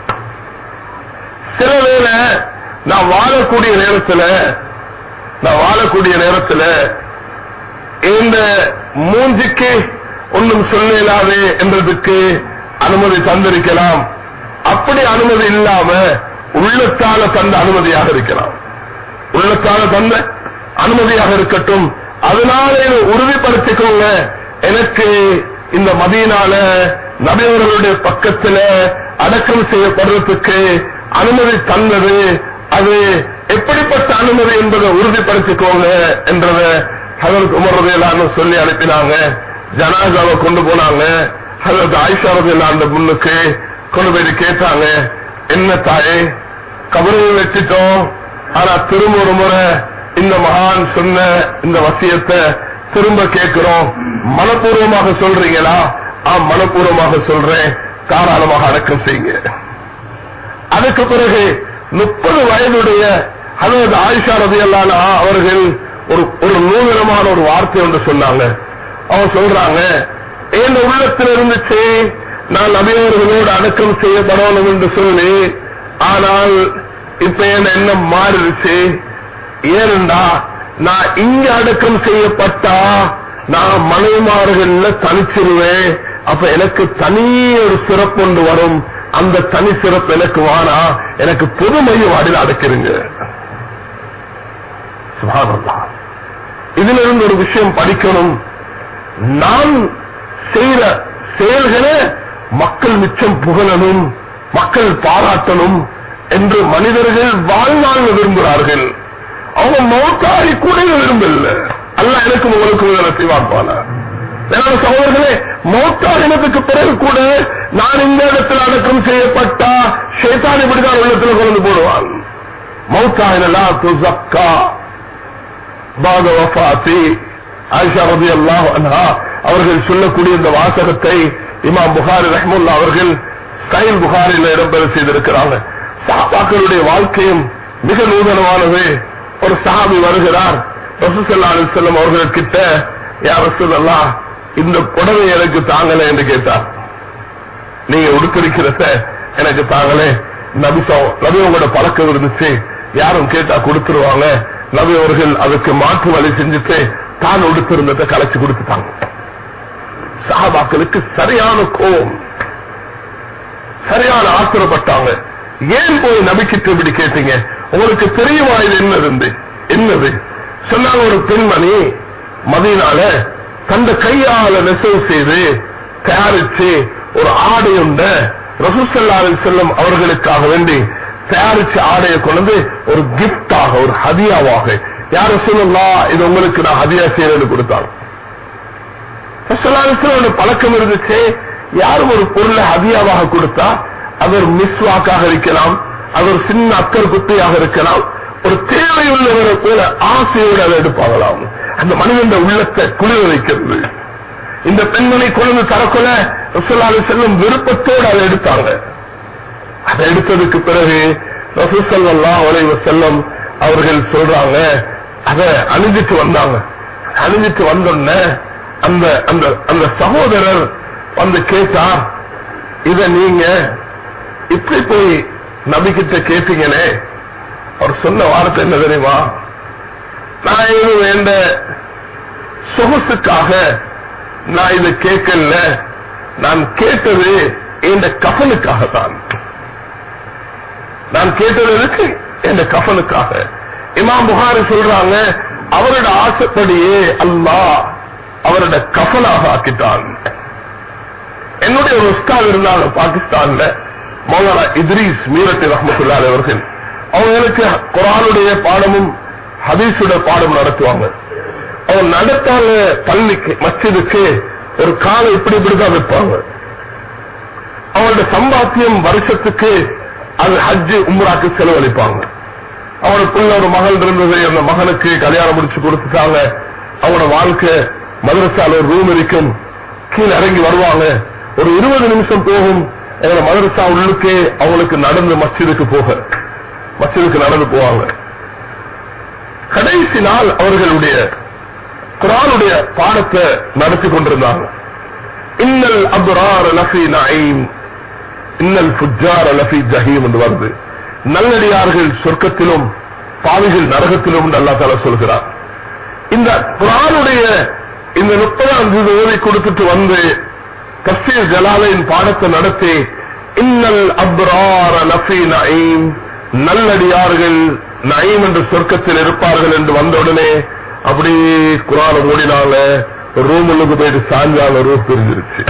சில வேளை நான் வாழக்கூடிய நேரத்தில் நான் வாழக்கூடிய நேரத்தில் இந்த மூஞ்சிக்கு ஒன்றும் சொல்லலாது என்றதுக்கு அனுமதி தந்திருக்கலாம் அப்படி அனுமதி இல்லாம உள்ளத்தால தந்த அனுமதியாக இருக்கலாம் உள்ளத்தால தந்த அனுமதியாக இருக்கட்டும் அதனால இதை உறுதிப்படுத்திக்கோங்க எனக்கு இந்த மதியனால நபியவர்களுடைய பக்கத்துல அடக்கம் செய்யப்படுறதுக்கு அனுமதி தந்தது அது எப்படிப்பட்ட அனுமதி என்பதை உறுதிப்படுத்திக்கோங்க என்றத ஹதரத் உமர் ரதையிலான்னு சொல்லி அனுப்பினாங்க ஜனாசாவை கொண்டு போனாங்க ஹதரத் ஆயிஷா ரதையிலாண்ட முன்னுக்கு கொண்டு போய் கேட்டாங்க என்ன தாயே கபரையும் வச்சுட்டோம் ஆனா திரும்ப ஒரு முறை இந்த மகான் சொன்ன இந்த வசியத்தை திரும்ப கேட்கிறோம் மனப்பூர்வமாக சொல்றீங்களா ஆ மனப்பூர்வமாக சொல்றேன் தாராளமாக அடக்கம் செய்யுங்க அதுக்கு பிறகு முப்பது வயதுடைய அதாவது ஆயிஷா ரதியல்லான அவர்கள் ஒரு ஒரு நூதனமான ஒரு வார்த்தை ஒன்று சொன்னாங்க அவங்க சொல்றாங்க என் உள்ளத்தில் இருந்துச்சு நான் நபியவர்களோடு அடக்கம் செய்யப்படணும் என்று சொல்லி ஆனால் இப்ப என் எண்ணம் மாறிடுச்சு ஏனென்றா நான் இங்க அடக்கம் செய்யப்பட்டா நான் மனைமார்கள்ல தனிச்சிருவேன் அப்ப எனக்கு தனி ஒரு சிறப்பு ஒன்று வரும் அந்த தனி சிறப்பு எனக்கு வானா எனக்கு பொது மையவாடில் அடக்கிருங்க சுபானல்லா இதுல இருந்து ஒரு விஷயம் படிக்கணும் நான் செய்யற செயல்களை மக்கள் மிச்சம் புகழணும் மக்கள் பாராட்டணும் என்று மனிதர்கள் வாழ்நாள் விரும்புகிறார்கள் அவங்க மௌத்தாரி கூட விரும்பல அல்ல எனக்கு உங்களுக்கு முதல செய்வார்ப்பான சகோதரர்களே மௌத்தாரினத்துக்கு பிறகு கூட நான் இந்த இடத்தில் அடக்கம் செய்யப்பட்டா ஷேத்தான் இப்படிதான் உள்ளத்தில் கொண்டு போடுவான் மௌத்தாயினா துசக்கா பாத வஃபாத்தி ஆயிஷா ரபி அல்லாஹ் அன்ஹா அவர்கள் சொல்லக்கூடிய இந்த வாசகத்தை இமாம் புகாரி ரஹ்முல்லா அவர்கள் சைல் புகாரில் இடம்பெற செய்திருக்கிறாங்க சாபாக்களுடைய வாழ்க்கையும் மிக நூதனமானது ஒரு சஹாபி வருகிறார் ரசூசல்லா அலிசல்லம் அவர்கள்கிட்ட யார் ரசூல்லா இந்த புடவை எனக்கு தாங்கல என்று கேட்டார் நீங்க உடுத்திருக்கிறத எனக்கு தாங்களே நபிசோ நபி உங்களோட பழக்கம் இருந்துச்சு யாரும் கேட்டா கொடுத்துருவாங்க நபி அவர்கள் அதுக்கு மாற்று வழி செஞ்சுட்டு தான் உடுத்திருந்ததை கலைச்சு கொடுத்துட்டாங்க சஹாபாக்களுக்கு சரியான கோபம் சரியான ஆத்திரப்பட்டாங்க ஏன் போய் நபிக்கிட்டு இப்படி கேட்டீங்க உங்களுக்கு தெரியுமா இது என்னது என்னது சொன்னாங்க ஒரு பெண்மணி மதியனால தந்த கையால நெசவு செய்து தயாரிச்சு ஒரு ஆடை உண்ட ரசூசல்லாவில் செல்லும் அவர்களுக்காக வேண்டி தயாரிச்ச ஆடையை கொண்டு ஒரு கிப்டாக ஒரு ஹதியாவாக யார சொல்லலாம் இது உங்களுக்கு நான் ஹதியா செய்யறேன்னு கொடுத்தாங்க பழக்கம் இருந்துச்சு யாரும் ஒரு பொருளை ஹதியாவாக கொடுத்தா அது ஒரு மிஸ்வாக்காக இருக்கலாம் அது ஒரு சின்ன அக்கர் குத்தியாக இருக்கலாம் ஒரு தேவையுள்ளவரை போல ஆசையோடு அதை எடுப்பாங்களாம் அந்த மனிதன் உள்ளத்தை குளிர வைக்கிறது இந்த பெண்மணி குழந்தை தரக்கொல ரசூல்லாலு செல்லும் விருப்பத்தோடு அதை எடுத்தாங்க அதை எடுத்ததுக்கு பிறகு ரசூசல்லா உலைவ செல்லம் அவர்கள் சொல்றாங்க அதை அணிஞ்சிட்டு வந்தாங்க அணிஞ்சிட்டு வந்தோன்ன அந்த அந்த அந்த சகோதரர் வந்து கேட்டா இத நீங்க இப்படி போய் நபிக்கிட்ட கேட்டீங்களே அவர் சொன்ன வார்த்தை என்ன தெரியுமா நான் இது வேண்ட சொகுசுக்காக நான் இதை கேட்கல நான் கேட்டது இந்த கஃனுக்காக தான் நான் கேட்டது எதுக்கு இந்த கஃனுக்காக இமாம் புகாரி சொல்றாங்க அவரோட ஆசைப்படியே அல்லாஹ் அவரோட கஃனாக ஆக்கிட்டான் என்னுடைய ஒரு உஸ்தாத் இருந்தாங்க பாகிஸ்தான்ல மௌலானா இத்ரீஸ் மீரத்தி ரஹமத்துல்லாரி அவர்கள் அவங்களுக்கு குரானுடைய பாடமும் ஹதீஸுடைய பாடம் நடத்துவாங்க அவங்க நடத்தால பள்ளிக்கு மஸ்ஜிதுக்கு ஒரு காலை இப்படி இப்படிதான் வைப்பாங்க அவங்களோட சம்பாத்தியம் வருஷத்துக்கு அது ஹஜ்ஜு உம்ராக்கு செலவழிப்பாங்க அவனுக்குள்ள ஒரு மகள் இருந்தது அந்த மகனுக்கு கல்யாணம் முடிச்சு கொடுத்துட்டாங்க அவனோட வாழ்க்கை மதரசால ஒரு ரூம் இருக்கும் கீழே இறங்கி வருவாங்க ஒரு இருபது நிமிஷம் போகும் எங்களை மதரசா உள்ளுக்கே அவங்களுக்கு நடந்து மஸ்ஜிதுக்கு போக மஸ்ஜிதுக்கு நடந்து போவாங்க கடைசி நாள் அவர்களுடைய குரானுடைய பாடத்தை நடத்தி கொண்டிருந்தாங்க இன்னல் அப்ரார் லஃபி நயீம் இன்னல் ஃபுஜார் லஃபி ஜஹீம் என்று வருது நல்லடியார்கள் சொர்க்கத்திலும் பாவிகள் நரகத்திலும் என்று அல்லா தாலா சொல்கிறார் இந்த குரானுடைய இந்த முப்பதாம் தேதி ஓதி கொடுத்துட்டு வந்து தப்சீர் ஜலாலின் பாடத்தை நடத்தி இன்னல் அப்ரார லஃபி நயீம் நல்லடியார்கள் நயீம் என்ற சொர்க்கத்தில் இருப்பார்கள் என்று வந்தவுடனே அப்படி குரான மூடினால ரூம் உள்ளுக்கு போயிட்டு சாஞ்சால ரூம் பிரிஞ்சிருச்சு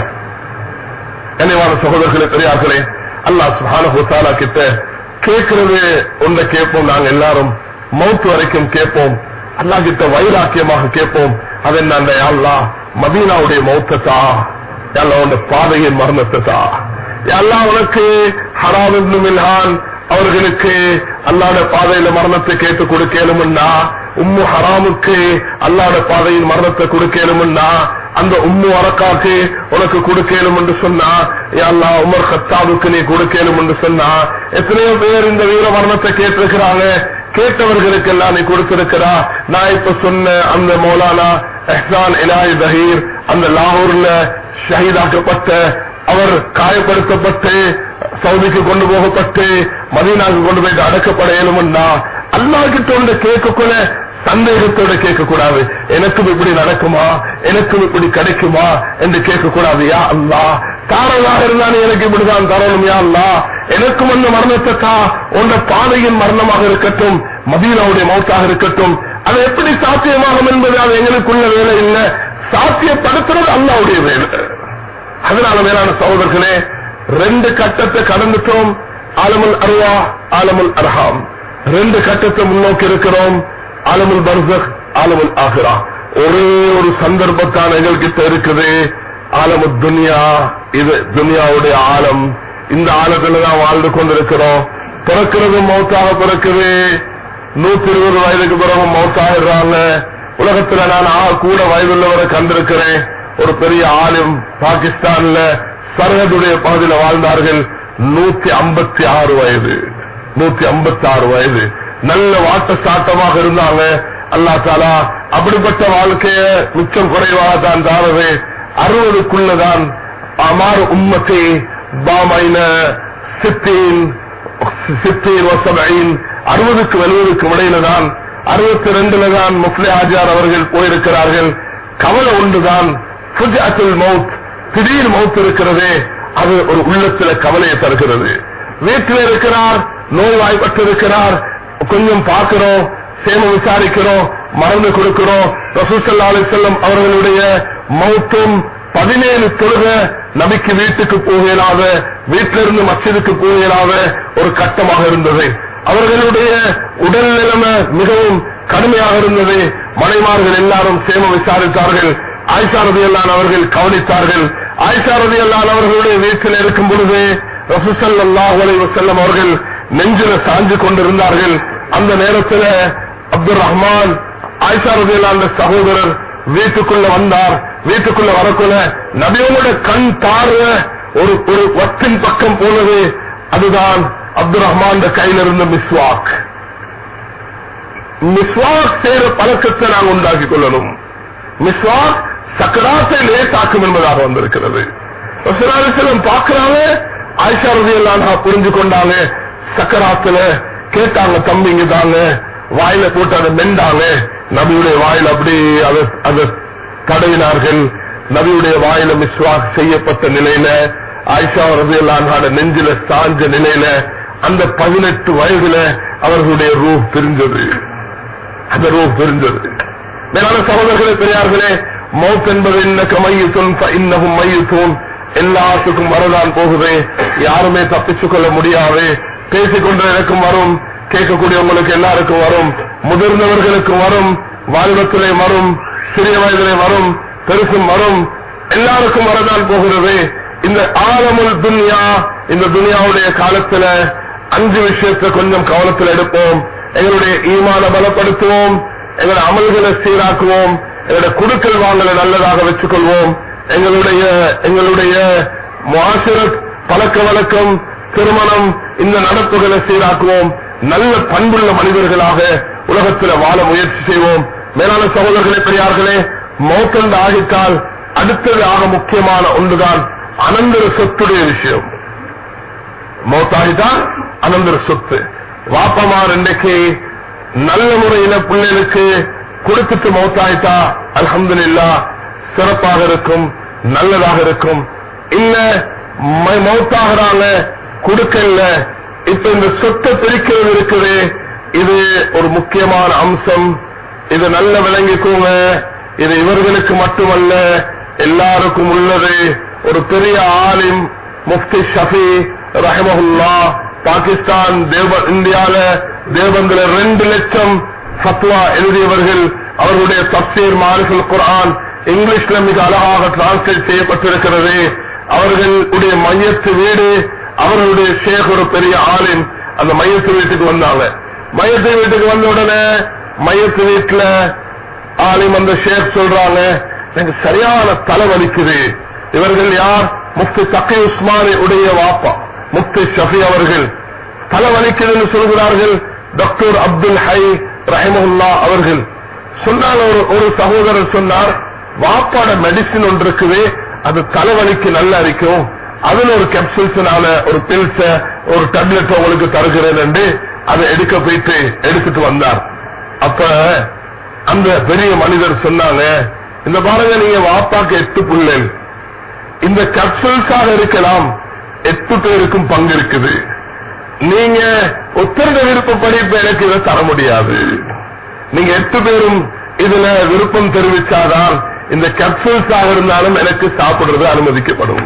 என்னவான சகோதரர்களே பெரியார்களே அல்லாஹ் சுபான கிட்ட கேட்கிறது ஒன்றை கேட்போம் நாங்க எல்லாரும் மௌத்து வரைக்கும் கேட்போம் அல்லா கிட்ட வைராக்கியமாக கேட்போம் அது என்ன அல்லா மதீனாவுடைய மௌத்தத்தா அல்ல உன் பாதையின் மரணத்தா எல்லாம் உனக்கு ஹராம் இப்னு மில்ஹான் அவர்களுக்கு அல்லாட பாதையில மரணத்தை கேட்டு கொடுக்கலும்னா உம்மு ஹராமுக்கு அல்லாட பாதையின் மரணத்தை கொடுக்கலும்னா அந்த உம்மு அரக்காக்கு உனக்கு கொடுக்கலும் என்று சொன்னா அல்லா உமர் கத்தாவுக்கு நீ கொடுக்கலும் என்று சொன்னா எத்தனையோ பேர் இந்த வீர மரணத்தை கேட்டிருக்கிறாங்க கேட்டவர்களுக்கு எல்லாம் நீ கொடுத்திருக்கிறா நான் இப்ப சொன்ன அந்த மௌலானா எஹ்சான் இலாய் தஹீர் அந்த லாகூர்ல ஷஹீதாக்கப்பட்ட அவர் காயப்படுத்தப்பட்டு சவுதிக்கு கொண்டு போகப்பட்டு மதீனாவுக்கு கொண்டு போயிட்டு அடக்கப்பட இயலும்னா அல்லா கிட்ட ஒன்று கேட்கக்குள்ள சந்தேகத்தோட கேட்க கூடாது எனக்கும் இப்படி நடக்குமா எனக்கும் இப்படி கிடைக்குமா என்று கேட்க கூடாது யா அல்லா தாரதாக இருந்தாலும் எனக்கு இப்படிதான் தரணும் யா அல்லா எனக்கும் அந்த மரணத்தை தா உன்ன பாதையின் மரணமாக இருக்கட்டும் மதீனாவுடைய மௌத்தாக இருக்கட்டும் அது எப்படி சாத்தியமாகும் என்பது அது எங்களுக்குள்ள வேலை இல்லை சாத்தியப்படுத்துறது அல்லாவுடைய வேலை அதனால மேலான சகோதரர்களே ரெண்டு கட்டத்தை கடந்துட்டோம் ஆலமுல் அருவா ஆலமுல் அர்ஹாம் ரெண்டு கட்டத்தை முன்னோக்கி இருக்கிறோம் ஆலமுல் பர்சக் ஆலமுல் ஆஹிரா ஒரே ஒரு சந்தர்ப்பத்தான் எங்கள்கிட்ட இருக்குது ஆலமு துனியா இது துனியாவுடைய ஆழம் இந்த ஆழத்துல தான் வாழ்ந்து கொண்டிருக்கிறோம் பிறக்கிறது மௌத்தாக பிறக்குது நூத்தி இருபது வயதுக்கு பிறகு மௌத்தாகிடுறாங்க உலகத்துல நான் ஆ கூட வயதுள்ளவரை கண்டிருக்கிறேன் ஒரு பெரிய ஆளும் பாகிஸ்தான்ல சரகதுடைய பகுதியில் வாழ்ந்தார்கள் நூத்தி ஐம்பத்தி ஆறு வயது நூத்தி ஐம்பத்தி ஆறு வயது நல்ல வாட்ட சாட்டமாக இருந்தாங்க அல்லா தாலா அப்படிப்பட்ட வாழ்க்கைய மிச்சம் குறைவாக தான் தாரது அறுபதுக்குள்ளதான் அமாறு உம்மத்தை பாமைன சித்தீன் சித்தீன் வசபைன் அறுபதுக்கு எழுபதுக்கு இடையில தான் அறுபத்தி ரெண்டுல தான் முஃப்லி ஆஜார் அவர்கள் போயிருக்கிறார்கள் கவலை ஒன்றுதான் ஃபுஜாத்துல் மவுத் திடீர் மவுத் இருக்கிறதே அது ஒரு உள்ளத்துல கவலையை தருகிறது வீட்டில் இருக்கிறார் நோய்வாய்ப்பட்டு இருக்கிறார் கொஞ்சம் பார்க்கிறோம் சேம விசாரிக்கிறோம் மருந்து கொடுக்கிறோம் ரசூசல்லா செல்லம் அவர்களுடைய மௌத்தும் பதினேழு தொழுக நபிக்கு வீட்டுக்கு போகலாத வீட்டிலிருந்து மசிதுக்கு போகலாத ஒரு கட்டமாக இருந்தது அவர்களுடைய உடல் நிலைமை மிகவும் கடுமையாக இருந்தது மனைமார்கள் எல்லாரும் சேம விசாரித்தார்கள் ஆயிஷா ரதியல்லான் அவர்கள் கவனித்தார்கள் ஆயிஷா ரதியல்லான் அவர்களுடைய வீட்டில் இருக்கும் பொழுது ரசூசல் அல்லாஹ் செல்லம் அவர்கள் நெஞ்சில சாஞ்சு கொண்டிருந்தார்கள் அந்த நேரத்தில் அப்துல் ரஹ்மான் ஆயிஷா ரதியல்லான் சகோதரர் வீட்டுக்குள்ள வந்தார் வீட்டுக்குள்ள வரக்குள்ள நபியோட கண் பார்வ ஒரு ஒரு வத்தின் பக்கம் போனது அதுதான் அப்துல் ரஹ்மான் கையில இருந்த மிஸ்வாக் மிஸ்வாக் செய்யற பழக்கத்தை நாங்கள் உண்டாக்கி கொள்ளணும் மிஸ்வாக் சக்கராத்தை லேட்டாக்கும் என்பதாக வந்திருக்கிறது சிலம் பார்க்கிறாங்க ஆயிஷா ரதி எல்லாம் புரிஞ்சு கொண்டாங்க சக்கராத்துல கேட்டாங்க தம்பிங்க தாங்க வாயில போட்டு அதை மெண்டாங்க நபியுடைய வாயில் அப்படி அதை அதை தடவினார்கள் நபியுடைய வாயில மிஸ்வாக் செய்யப்பட்ட நிலையில ஆயிஷா ரபியல்லான நெஞ்சில சாஞ்ச நிலையில அந்த பதினெட்டு வயதுல அவர்களுடைய ரூ பிரிஞ்சது அந்த ரூ பிரிஞ்சது மேலான சகோதரர்களே பெரியார்களே மௌத் என்பது இன்னக்க மையத்துன் இன்னகும் மையத்துன் எல்லாத்துக்கும் வரதான் போகுது யாருமே தப்பிச்சுக் கொள்ள முடியாது பேசிக்கொண்டு எனக்கும் வரும் கேட்கக்கூடியவங்களுக்கு எல்லாருக்கும் வரும் முதிர்ந்தவர்களுக்கும் வரும் வாழ்வத்திலே வரும் சிறிய வயதிலே வரும் பெருசும் வரும் எல்லாருக்கும் வரதான் போகிறது இந்த ஆலமுல் துன்யா இந்த துனியாவுடைய காலத்துல அஞ்சு விஷயத்தை கொஞ்சம் கவனத்தில் எடுப்போம் எங்களுடைய ஈமான பலப்படுத்துவோம் எங்களுடைய அமல்களை சீராக்குவோம் எங்களுடைய குடுக்கல் வாங்கலை நல்லதாக வச்சுக்கொள்வோம் எங்களுடைய எங்களுடைய முஆசிரத் பழக்க வழக்கம் திருமணம் இந்த நடப்புகளை சீராக்குவோம் நல்ல பண்புள்ள மனிதர்களாக உலகத்தில் வாழ முயற்சி செய்வோம் மேலான சகோதரர்களே பெரியார்களே மௌத்தந்த ஆகித்தால் அடுத்தது ஆக முக்கியமான ஒன்றுதான் அனந்தர சொத்துடைய விஷயம் மௌத்தாகிதான் அனந்தர சொத்து வாப்பமார் இன்றைக்கு நல்ல முறையில பிள்ளைகளுக்கு கொடுத்துட்டு மௌத்தாயிட்டா அல்ஹம்துலில்லா சிறப்பாக இருக்கும் நல்லதாக இருக்கும் இல்ல ம- மௌத்தாகிறாங்க கொடுக்கல இப்ப இந்த சொத்தை பிரிக்கிறது இருக்குது இது ஒரு முக்கியமான அம்சம் இது நல்ல விளங்கிக்கோங்க இது இவர்களுக்கு மட்டுமல்ல எல்லாருக்கும் உள்ளது ஒரு பெரிய ஆலிம் முஃப்தி ஷஃபி ரஹமஹுல்லா பாகிஸ்தான் தேவ இந்தியால தேவந்தில ரெண்டு லட்சம் ஃபத்வா எழுதியவர்கள் அவர்களுடைய தப்சீர் மாரிஃபுல் குர்ஆன் இங்கிலீஷ்ல மிக அழகாக டிரான்ஸ்லேட் செய்யப்பட்டிருக்கிறது அவர்களுடைய மையத்து வீடு அவர்களுடைய ஷேக் ஒரு பெரிய ஆலிம் அந்த மையத்து வீட்டுக்கு வந்தாங்க மையத்து வீட்டுக்கு வந்த உடனே மையத்து வீட்டுல ஆலிம் அந்த ஷேக் சொல்றாங்க எனக்கு சரியான தலை வலிக்குது இவர்கள் யார் முஃப்தி தக்கி உஸ்மானி உடைய வாப்பா முஃப்தி ஷஃபி அவர்கள் தலை வலிக்குதுன்னு சொல்கிறார்கள் டாக்டர் அப்துல் ஹை ரஹிமஹுல்லா அவர்கள் சொன்னாங்க ஒரு ஒரு சகோதரர் சொன்னார் வாப்பாட மெடிசின் ஒன்று இருக்குது அது தலைவலிக்கு நல்லா இருக்கும் அதுல ஒரு கேப்சூல்ஸ்னால ஒரு பில்ஸ ஒரு டேப்லெட் உங்களுக்கு தருகிறேன் என்று அதை எடுக்க போயிட்டு எடுத்துட்டு வந்தார் அப்ப அந்த பெரிய மனிதர் சொன்னாங்க இந்த பாருங்க நீங்க வாப்பாக்கு எட்டு புள்ளல் இந்த கேப்சூல்ஸாக இருக்கலாம் எட்டு பேருக்கும் பங்கு இருக்குது நீங்க உத்தரத விருப்பப்படி இப்ப எனக்கு இதை தர முடியாது நீங்க எட்டு பேரும் இதுல விருப்பம் தெரிவிச்சாதான் இந்த கேப்சூல்ஸாக இருந்தாலும் எனக்கு சாப்பிடுறது அனுமதிக்கப்படும்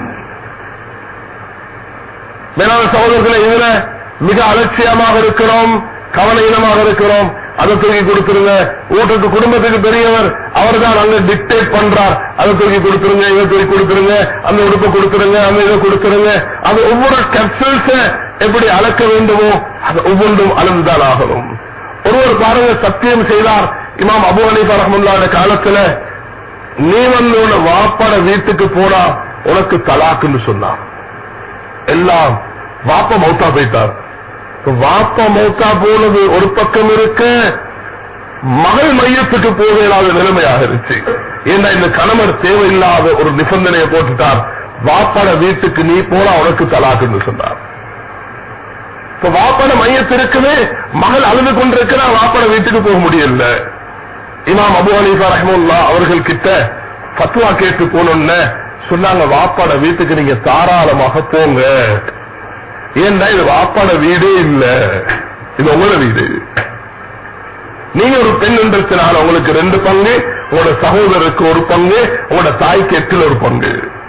மேலான சகோதரர்களை இதுல மிக அலட்சியமாக இருக்கிறோம் கவனீனமாக இருக்கிறோம் அதை தூக்கி கொடுத்துருங்க வீட்டுக்கு குடும்பத்துக்கு பெரியவர் அவர் தான் அங்க டிக்டேட் பண்றார் அதை தூக்கி கொடுத்துருங்க இதை தூக்கி கொடுத்துருங்க அந்த உடுப்பை கொடுத்துருங்க அந்த இதை கொடுத்துருங்க அது ஒவ்வொரு கேப்சூல்ஸ எப்படி அளக்க வேண்டுமோ அது ஒவ்வொன்றும் அளந்துதான் ஆகணும் ஒருவர் பாருங்க சத்தியம் செய்தார் இமாம் அபு ஹனீஃபா ரஹ்மத்துல்லாஹி காலத்துல நீ வந்து உன வாப்பட வீட்டுக்கு போனா உனக்கு தலாக்குன்னு சொன்னார் எல்லாம் வாப்ப மௌத்தா போயிட்டார் இப்ப வாப்பா மௌத்தா போனது ஒரு பக்கம் இருக்கு மகள் மையத்துக்கு போக இயலாத நிலைமையாக இருந்துச்சு ஏன்னா இந்த கணவர் தேவையில்லாத ஒரு நிபந்தனையை போட்டுட்டார் வாப்பாட வீட்டுக்கு நீ போனா உனக்கு தலாக்குன்னு சொன்னார் இப்ப வாப்பாட மையத்து இருக்குது மகள் அழுது கொண்டிருக்கிறா வாப்பாட வீட்டுக்கு போக முடியல இமாம் அபு ஹனீஃபா ரஹ்முல்லா அவர்கள் கிட்ட ஃபத்வா கேட்டு போனோன்னு சொன்னாங்க வாப்பாட வீட்டுக்கு நீங்க தாராளமாக போங்க ஏன்னா இது வாப்பாட வீடே இல்ல இது உங்களோட வீடு நீங்க ஒரு பெண் என்றதுனால உங்களுக்கு ரெண்டு பங்கு உங்களோட சகோதரருக்கு ஒரு பங்கு உங்களோட தாய்க்கு எட்டில் ஒரு பங்கு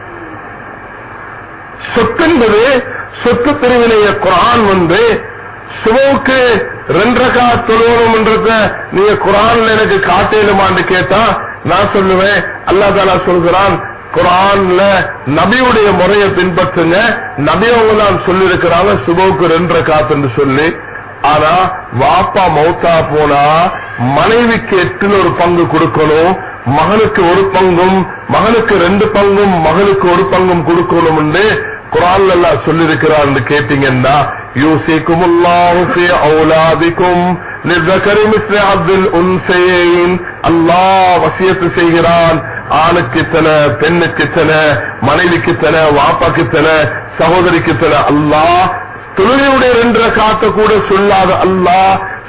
சொத்து என்பது சொத்து பிரிவினைய குரான் வந்து சிவவுக்கு ரெண்டரைக்கா தொழுவணும்ன்றத நீங்க குரான்ல எனக்கு காட்டேலுமான்னு கேட்டா நான் சொல்லுவேன் அல்லா தாலா சொல்கிறான் குரான்ல நபியுடைய முறையை பின்பற்றுங்க நபியவங்க தான் சொல்லி இருக்கிறாங்க சுபவுக்கு ரெண்டரை காத்துன்னு சொல்லி ஆனா வாப்பா மௌத்தா போனா மனைவிக்கு எட்டுன்னு ஒரு பங்கு கொடுக்கணும் மகனுக்கு ஒரு பங்கும் மகனுக்கு ரெண்டு பங்கும் மகளுக்கு ஒரு பங்கும் கொடுக்கணும் குரான் எல்லாம் சொல்லிருக்கிறார் கேட்டீங்கன்னா யூசிக்குமுல்லாஹு ஃபீ அவுலாதிக்கும் லிذكر مثل عبد الانثيين அல்லாஹ் வசியத்து செய்கிறான் ஆணுக்கு தன பெண்ணுக்கு தன மனைவிக்கு தன வாப்பாக்கு தன சகோதரிக்கு தன அல்லாஹ் தொழுகையுடைய ரெண்டு காத்த கூட சொல்லாத அல்லாஹ்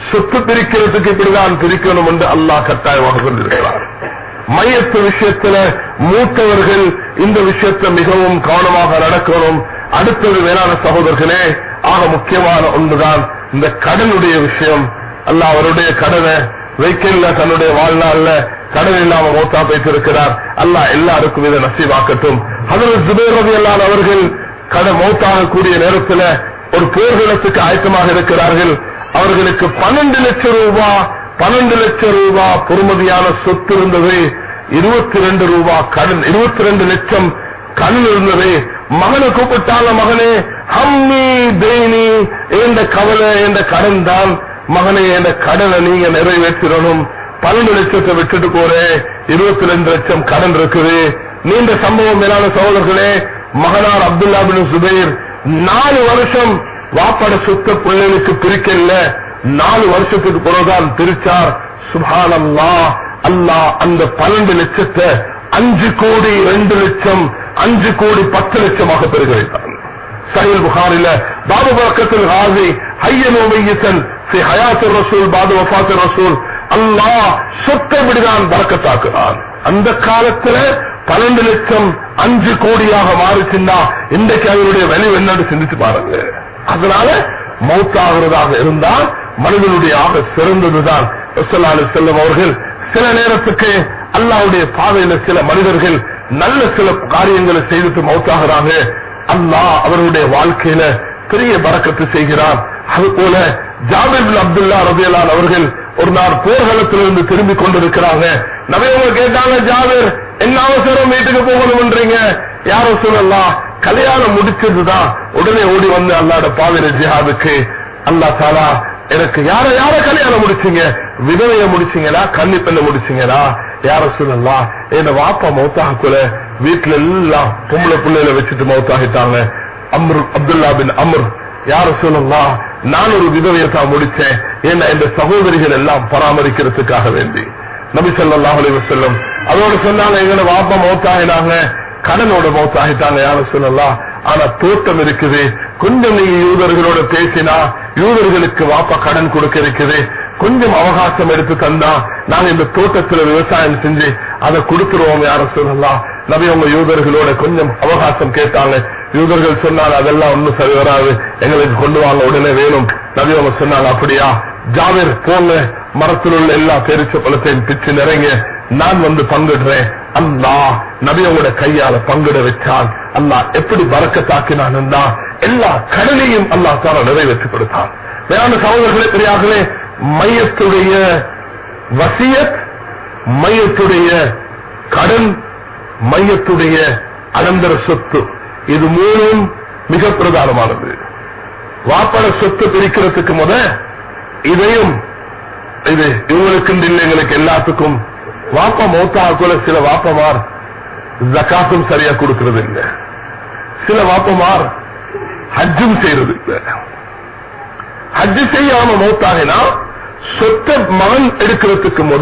சொத்து பிரிக்கிறதுக்கு இப்படிதான் பிரிக்கணும் என்று அல்லாஹ் கட்டாயமாக சொல்லியிருக்கிறார் மையத்து விஷயத்துல மூத்தவர்கள் இந்த விஷயத்தை மிகவும் கவனமாக நடக்கணும் அடுத்தது வேளாண் சகோதரர்களே ஆக முக்கியமான ஒன்றுதான் இந்த கடனுடைய விஷயம் அல்லாஹ் அவருடைய கடனை வைக்கல தன்னுடைய வாழ்நாள்ல கடன் இல்லாம மௌத்தா வைத்திருக்கிறார் அல்லாஹ் எல்லாருக்கும் இதை நசீவாக்கட்டும் அதில் ஜுபேரதி அல்லான் அவர்கள் கடன் மௌத்தாக கூடிய நேரத்துல ஒரு போர்க்களத்துக்கு ஆயத்தமாக இருக்கிறார்கள் அவர்களுக்கு பன்னெண்டு லட்சம் ரூபாய் பன்னெண்டு லட்சம் ரூபாய் பொறுமதியான சொத்து இருந்தது இருபத்தி ரெண்டு ரூபாய் கடன் இருபத்தி ரெண்டு லட்சம் கடன் இருந்தது மகனை கூப்பிட்டால மகனே ஹம்மி தேனி என்ற கவலை என்ற கடன் தான் மகனே என்ற கடனை நீங்க நிறைவேற்றணும் பன்னெண்டு லட்சத்தை விட்டுட்டு போறேன் இருபத்தி ரெண்டு லட்சம் கடன் இருக்குது நீண்ட சம்பவம் மேலான சகோதரர்களே மகனார் அப்துல்லா பின் சுபைர் நாலு வருஷம் வாப்பட சொத்த பிள்ளைகளுக்கு பிரிக்கல நாலு வருஷத்துக்கு பிறகுதான் பிரிச்சார் சுபான் அல்லா அல்லாஹ் அந்த பன்னெண்டு லட்சத்தை அஞ்சு கோடி ரெண்டு லட்சம் அஞ்சு கோடி பத்து லட்சமாக பெருக வைத்தான் சஹீல் புகாரில பாபு பக்கத்தில் ஹாசி ஹையனோ மையத்தன் في حياة الرسول بعد وفاة الرسول அல்லாஹ் சொத்தை விடுதான் பறக்கத்தாக்குறான் அந்த காலத்துல பன்னெண்டு லட்சம் அஞ்சு கோடியாக மாறிச்சுன்னா இன்றைக்கு அவருடைய விலை என்னன்னு சிந்திச்சு பாருங்க அதனால மௌத்தாகிறதாக இருந்தால் மனிதனுடைய ஆக சிறந்ததுதான் ரசூலுல்லாஹி செல்லும் அவர்கள் சில நேரத்துக்கு அல்லாஹ்வுடைய பாதையில சில மனிதர்கள் நல்ல சில காரியங்களை செய்துட்டு மௌத்தாகிறாங்க அல்லாஹ் அவருடைய வாழ்க்கையில பெரிய பறக்கத்து செய்கிறார் அது போல ஜாபிர் அப்துல்லா ரபியலான் அவர்கள் ஒரு நாள் போர்க்களத்திலிருந்து திரும்பி கொண்டிருக்கிறாங்க நவையவங்க கேட்டாங்க ஜாபிர் என்ன அவசரம் வீட்டுக்கு போகணும்ன்றீங்க யாரோ சொல்லலாம் கல்யாணம் முடிச்சதுதான் உடனே ஓடி வந்து அல்லாட பாவிர ஜிஹாதுக்கு அல்லா தாலா எனக்கு யார யார கல்யாணம் முடிச்சீங்க விதவைய முடிச்சீங்களா கன்னி பெண்ண முடிச்சீங்களா யார சொல்லலாம் என்ன வாப்பா மௌத்தாக்குல வீட்டுல எல்லாம் பொம்பளை பிள்ளையில வச்சுட்டு மௌத்தாகிட்டாங்க அம்ரு அப்துல்லா பின் அம்ர் யார சொல்லலாம் நான் ஒரு விதவையத்தான் முடிச்சேன் ஏன்னா இந்த சகோதரிகள் எல்லாம் பராமரிக்கிறதுக்காக வேண்டி நபி ஸல்லல்லாஹு அலைஹி வஸல்லம் அதோட சொன்னாங்க எங்களை வாப்பா மௌத்தாகினாங்க கடனோட மௌத்தாகிட்டாங்க யாரும் சொல்லலாம் ஆனா தோட்டம் இருக்குது கொஞ்சம் நீங்க யூதர்களோட பேசினா யூதர்களுக்கு வாப்பா கடன் கொடுக்க இருக்குது கொஞ்சம் அவகாசம் எடுத்து தந்தா நாங்க இந்த தோட்டத்துல விவசாயம் செஞ்சு அதை கொடுத்துருவோம் யாரும் சொல்லலாம் நபி உங்க யூதர்களோட கொஞ்சம் அவகாசம் கேட்டாங்க யூதர்கள் சொன்னாங்க அதெல்லாம் ஒண்ணும் சரி வராது எங்களுக்கு கொண்டு வாங்க உடனே வேணும் நபி அவங்க சொன்னாங்க அப்படியா ஜாவேர் போங்க மரத்தில் உள்ள எல்லா பேரிச்ச பழத்தையும் பிச்சு நிறைங்க நான் வந்து பங்கிடுறேன் அல்லா நபியோட கையால பங்கிட வச்சான் அல்லா எப்படி பறக்கத்தாக்கினான் எல்லா கடனையும் அல்லா தான நிறைவேற்றி கொடுத்தான் வேளாண் சகோதரர்களே பெரியார்களே மையத்துடைய வசியத் மையத்துடைய கடன் மையத்துடைய அனந்தர சொத்து இது மூணும் மிக பிரதானமானது வாப்பட சொத்து பிரிக்கிறதுக்கு முத இதையும் இது இவங்களுக்கு இல்லை எங்களுக்கு எல்லாத்துக்கும் வாப்பா மௌத்தா கூட சில வாப்பமார் ஜக்காத்தும் சரியா கொடுக்கிறது இல்லை சில வாப்பமார் ஹஜ்ஜும் செய்யறது இல்லை ஹஜ்ஜு செய்யாம மௌத்தாகினா சொத்த மகன் எடுக்கிறதுக்கு முத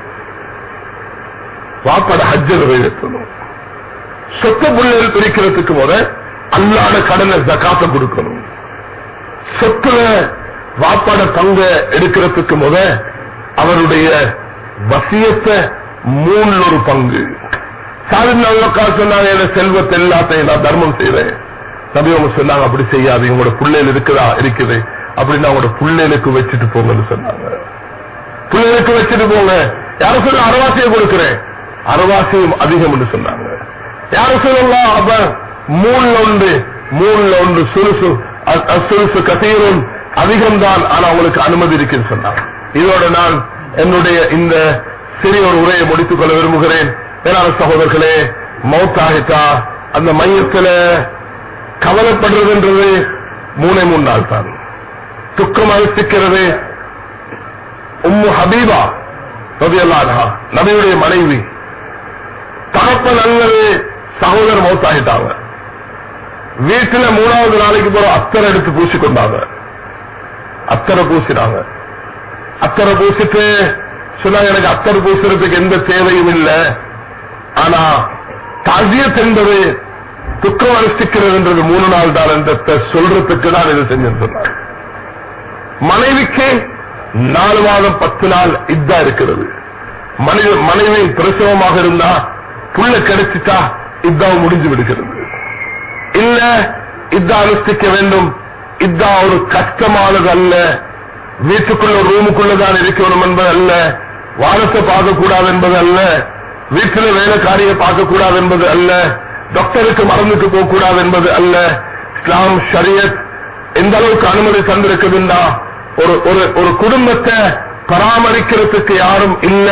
வாப்பட ஹஜ்ஜ நிறைவேற்றணும் சொத்த பிள்ளைகள் பிரிக்கிறதுக்கு முத அல்லாட கடனை ஜக்காத்த கொடுக்கணும் சொத்துல வாப்பாட பங்க எடுக்கிறதுக்கு முத அவருடைய வசியத்தை மூணுல ஒரு பங்கு சாதிக்கா சொன்னாங்க என் செல்வத்தை எல்லாத்தையும் நான் தர்மம் செய்வேன் நபி அவங்க சொன்னாங்க அப்படி செய்யாது உங்களோட பிள்ளைகள் இருக்குதா இருக்குது அப்படின்னு அவங்களோட பிள்ளைகளுக்கு வச்சுட்டு போங்கன்னு சொன்னாங்க பிள்ளைகளுக்கு வச்சுட்டு போங்க யாரும் சொல்ல அரவாசியை கொடுக்கிறேன் அரவாசியும் அதிகம் என்று சொன்னாங்க யாரும் சொல்லலாம் அப்ப மூணுல ஒன்று மூணுல ஒன்று சுறுசு சுறுசு கசீரும் அதிகம்தான் ஆனா அவங்களுக்கு அனுமதி இருக்குன்னு சொன்னாங்க இதோட நான் என்னுடைய இந்த சிறிய ஒரு உரையை முடித்துக் கொள்ள விரும்புகிறேன் வேளாண் சகோதரர்களே மௌத்தாகிட்டா அந்த மையத்துல கவலைப்படுறதுன்றது மூணே மூணு நாள் தான் துக்கம் அழுத்திக்கிறது உம்மு ஹபீபா ரபியல்லாஹா நபியுடைய மனைவி தகப்பன் அல்லது சகோதரர் மௌத்தாகிட்டாங்க வீட்டுல மூணாவது நாளைக்கு போற அத்தரை எடுத்து பூசிக்கொண்டாங்க அத்தரை பூசினாங்க அத்தரை பூசிட்டு சொன்னாங்க எனக்கு அத்தரை பூசுறதுக்கு எந்த தேவையும் இல்லை ஆனா தாசியத் என்பது துக்கம் அனுஷ்டிக்கிறதுன்றது மூணு நாள் தான் என்ற சொல்றதுக்கு தான் இது செஞ்சு சொன்னாங்க மனைவிக்கு நாலு மாதம் பத்து நாள் இதா இருக்கிறது மனித மனைவி பிரசவமாக இருந்தா புள்ள கிடைச்சிட்டா இதான் முடிஞ்சு விடுகிறது இல்ல இதா அனுஷ்டிக்க வேண்டும் இதா ஒரு கஷ்டமானது அல்ல வீட்டுக்குள்ள ரூமுக்குள்ளதான் இருக்கணும் என்பது அல்ல வானத்தை பார்க்கக்கூடாது என்பது அல்ல வீட்டில் வேலைக்காரியை பார்க்கக்கூடாது என்பது அல்ல டாக்டருக்கு மருந்துக்கு போகக்கூடாது என்பது அல்ல இஸ்லாம் ஷரியத் எந்த அளவுக்கு அனுமதி தந்திருக்குதுண்டா ஒரு ஒரு ஒரு குடும்பத்தை பராமரிக்கிறதுக்கு யாரும் இல்ல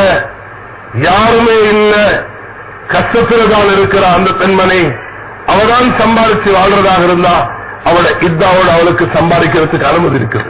யாருமே இல்ல கஷ்டத்துல தான் இருக்கிற அந்த பெண்மணி அவதான் சம்பாதிச்சு வாழ்றதாக இருந்தா அவளை இத்தாவோட அவளுக்கு சம்பாதிக்கிறதுக்கு அனுமதி இருக்குது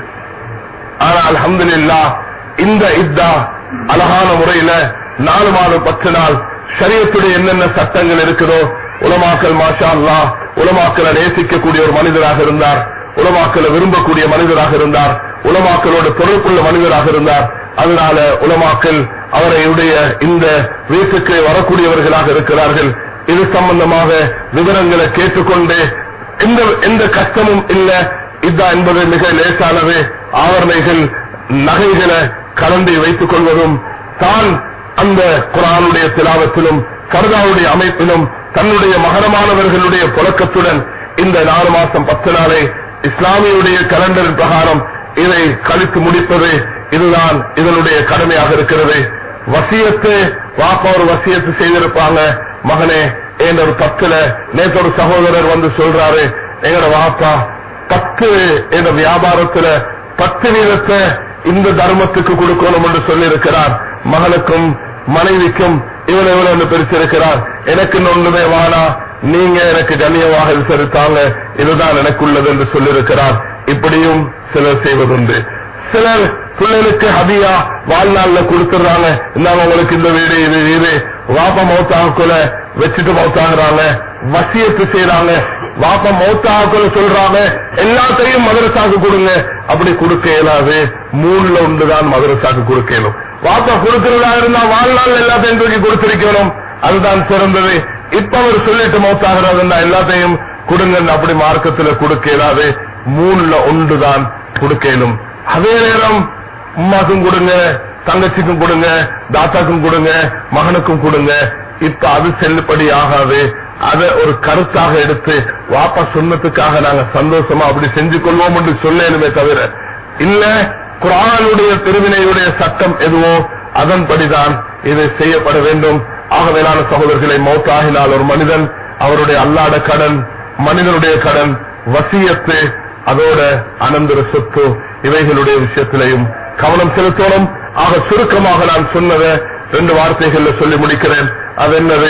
ஆனா அல்ஹம்துலில்லா இந்த இத்தா அழகான முறையில நாலு மாதம் பத்து நாள் சரியத்துடைய என்னென்ன சட்டங்கள் இருக்குதோ உலமாக்கல் மாஷா அல்லா உலமாக்களை நேசிக்கக்கூடிய ஒரு மனிதராக இருந்தார் உலமாக்களை விரும்பக்கூடிய மனிதராக இருந்தார் உலமாக்களோட தொடர்புள்ள மனிதராக இருந்தார் அதனால உலமாக்கள் அவரையுடைய இந்த வீட்டுக்கு வரக்கூடியவர்களாக இருக்கிறார்கள் இது சம்பந்தமாக விவரங்களை கேட்டுக்கொண்டு எந்த எந்த கஷ்டமும் இல்ல இதா என்பது மிக லேசானது ஆவரணைகள் நகைகளை கலந்து வைத்துக் கொள்வதும் தான் அந்த குரானுடைய திலாவத்திலும் கருதாவுடைய அமைப்பிலும் தன்னுடைய மகரமானவர்களுடைய புழக்கத்துடன் இந்த நாலு மாசம் பத்து நாளை இஸ்லாமியுடைய கலண்டர் பிரகாரம் இதை கழித்து முடிப்பது இதுதான் இதனுடைய கடமையாக இருக்கிறது வசியத்து வாப்பா ஒரு வசியத்து செய்திருப்பாங்க மகனே என்ற ஒரு பத்துல நேற்று ஒரு சகோதரர் வந்து சொல்றாரு எங்கட வாப்பா பத்து என்ற வியாபாரத்துல பத்து வீதத்தை இந்த தர்மத்துக்கு கொடுக்கணும் என்று சொல்லியிருக்கிறார் மகனுக்கும் மனைவிக்கும் இவன் இவன் பிரிச்சிருக்கிறார் எனக்கு ஒன்றுமே வானா நீங்க எனக்கு கண்ணியமாக விசாரித்தாங்க இதுதான் எனக்குள்ளது என்று சொல்லியிருக்கிறார் இப்படியும் சிலர் செய்வதுண்டு சிலர் பிள்ளைகளுக்கு ஹதியா வாழ்நாள்ல கொடுத்துடுறாங்க இந்தாங்க உங்களுக்கு இந்த வீடு இது வீடு வாப்ப மௌத்தாக்குல வச்சுட்டு மௌத்தாகிறாங்க வசியத்து செய்யறாங்க வாப்ப மௌத்தாக்குல சொல்றாங்க எல்லாத்தையும் மதரசாக்கு கொடுங்க அப்படி கொடுக்க இயலாது மூணுல ஒன்றுதான் மதரசாக்கு கொடுக்க இயலும் வாப்பா கொடுக்கிறதா இருந்தா வாழ்நாள் எல்லாத்தையும் தூக்கி கொடுத்திருக்கணும் அதுதான் சிறந்தது இப்ப அவர் சொல்லிட்டு மௌத்தாகிறதுன்னா எல்லாத்தையும் கொடுங்க அப்படி மார்க்கத்துல கொடுக்க இயலாது மூணுல ஒன்றுதான் கொடுக்கலும் அதே நேரம் உமாக்கும் கொடுங்க தங்கச்சிக்கும் கொடுங்க தாத்தாக்கும் கொடுங்க மகனுக்கும் கொடுங்க இப்ப அது செல்லுபடி ஆகாது அதை ஒரு கருத்தாக எடுத்து வாப்பா சொன்னதுக்காக நாங்க சந்தோஷமா அப்படி செஞ்சு கொள்வோம் என்று சொல்லணுமே தவிர இல்ல குரானுடைய திருவினையுடைய சட்டம் எதுவோ அதன்படிதான் இது செய்யப்பட வேண்டும் ஆகவேலான சகோதரர்களை மௌத்தாகினால் ஒரு மனிதன் அவருடைய அல்லாட கடன் மனிதனுடைய கடன் வசியத்து அதோட அனந்தர சொத்து இவைகளுடைய விஷயத்திலையும் கவனம் செலுத்தணும் ஆக சுருக்கமாக நான் சொன்னதை ரெண்டு வார்த்தைகள்ல சொல்லி முடிக்கிறேன் அது என்னது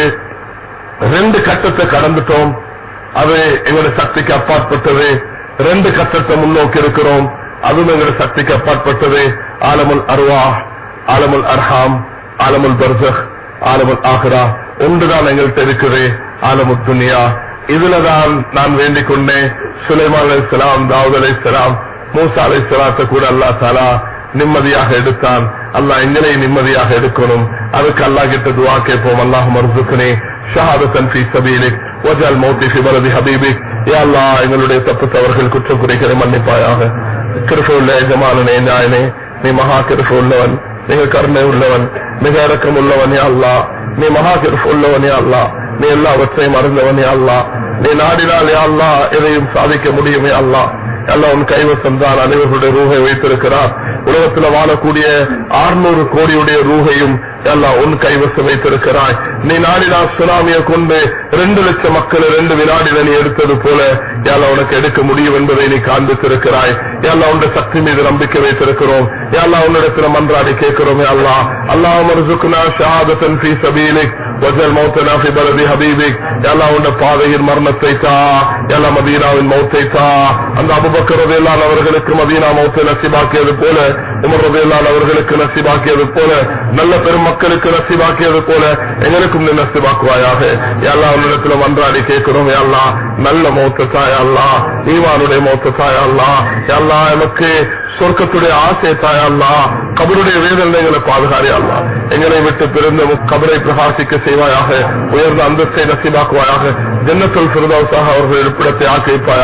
ரெண்டு கட்டத்தை கடந்துட்டோம் அது எங்களுடைய சக்திக்கு அப்பாற்பட்டது ரெண்டு கட்டத்தை முன்னோக்கி இருக்கிறோம் அதுவும் எங்களுடைய சக்திக்கு அப்பாற்பட்டது ஆலமுல் அருவா ஆலமுல் அர்ஹாம் ஆலமுல் பர்சக் ஆலமுல் ஆஹ்ரா ஒன்றுதான் எங்கள்கிட்ட இருக்குது ஆலமுல் துனியா இதுலதான் நான் வேண்டிக் கொண்டேன் சுலைமான் அலை சலாம் தாவூத் அலை சலாம் மூசா அலை சலாத்தை கூட அல்லா தாலா நிம்மதியாக எடுத்தான் அல்லாஹ் எங்களை நிம்மதியாக எடுக்கணும் அதுக்கு அல்லாஹ் கிட்ட துவா கேட்போம் அல்லாஹ் மருதுக்கனே ஷஹாதத்தன் ஃபீ சபீலிக் வஜால் மௌத்தி ஃபி பலதி ஹபீபிக் யா அல்லாஹ் எங்களுடைய தப்பு தவறுகள் குற்றம் குறைகளை மன்னிப்பாயாக கிருஷ உள்ள எஜமானனே நாயனே நீ மகா கிருஷ உள்ளவன் மிக கருணை உள்ளவன் மிக இறக்கம் உள்ளவன் யா அல்லாஹ் நீ மகா கிருஷ உள்ளவன் யா அல்லாஹ் நீ எல்லாவற்றையும் அறிந்தவன் யா அல்லாஹ் நீ நாடினால் யா அல்லாஹ் எதையும் சாதிக்க முடியும் யா அல்லாஹ் எல்லாம் உன் கைவசம் தான் அனைவர்களுடைய ரூகை வைத்திருக்கிறார் உலகத்தில் வாழக்கூடிய ஆறுநூறு கோடியுடைய ரூகையும் எல்லாம் உன் கைவசம் வைத்திருக்கிறாய் நீ நாடினா சுனாமியை கொண்டு ரெண்டு லட்சம் மக்களை ரெண்டு வினாடில நீ எடுத்தது போல எல்லாம் உனக்கு எடுக்க முடியும் என்பதை நீ காண்பித்திருக்கிறாய் எல்லாம் உன்னுடைய சக்தி மீது நம்பிக்கை வைத்திருக்கிறோம் எல்லாம் உன்னிடத்துல மன்றாடி கேட்கிறோம் அல்லா அல்லாஹ் மருசுக்குனா ஷஹாதத்தன் ஃபீ சபீலிக் வஜல் மௌத்தனா ஃபி பலதி ஹபீபிக் எல்லாம் உன்னுடைய பாதையின் மரணத்தை தா எல்லாம் மதீனாவின் மௌத்தை தா அந்த அபுபக்கர் ரதியல்லான் அவர்களுக்கு மதீனா மௌத்தை நசிபாக்கியது போல உமர் ரதியல்லான் அவர்களுக்கு நசிபாக்கியது போல நல்ல பெருமக்களுக்கு நசிபாக்கியது போல எங்களுக்கும் நீ நசிபாக்குவாயாக எல்லா உன்னிடத்துல மன்றாடி கேட்கிறோம் எல்லா நல்ல மௌத்த தாயல்லா ஈவானுடைய மௌத்த தாயல்லா எல்லா எனக்கு சொர்க்கத்துடைய ஆசை தாயல்லா கபருடைய வேதனைகளை பாதுகாரி அல்லா எங்களை விட்டு பிறந்த கபரை பிரகாசிக்க செய்வாயாக உயர்ந்த அந்தஸ்தை நசிபாக்குவாயாக ஜன்னத்துல் பிரதோசாக அவர்கள் இருப்பிடத்தை ஆக்கிப்பாயாக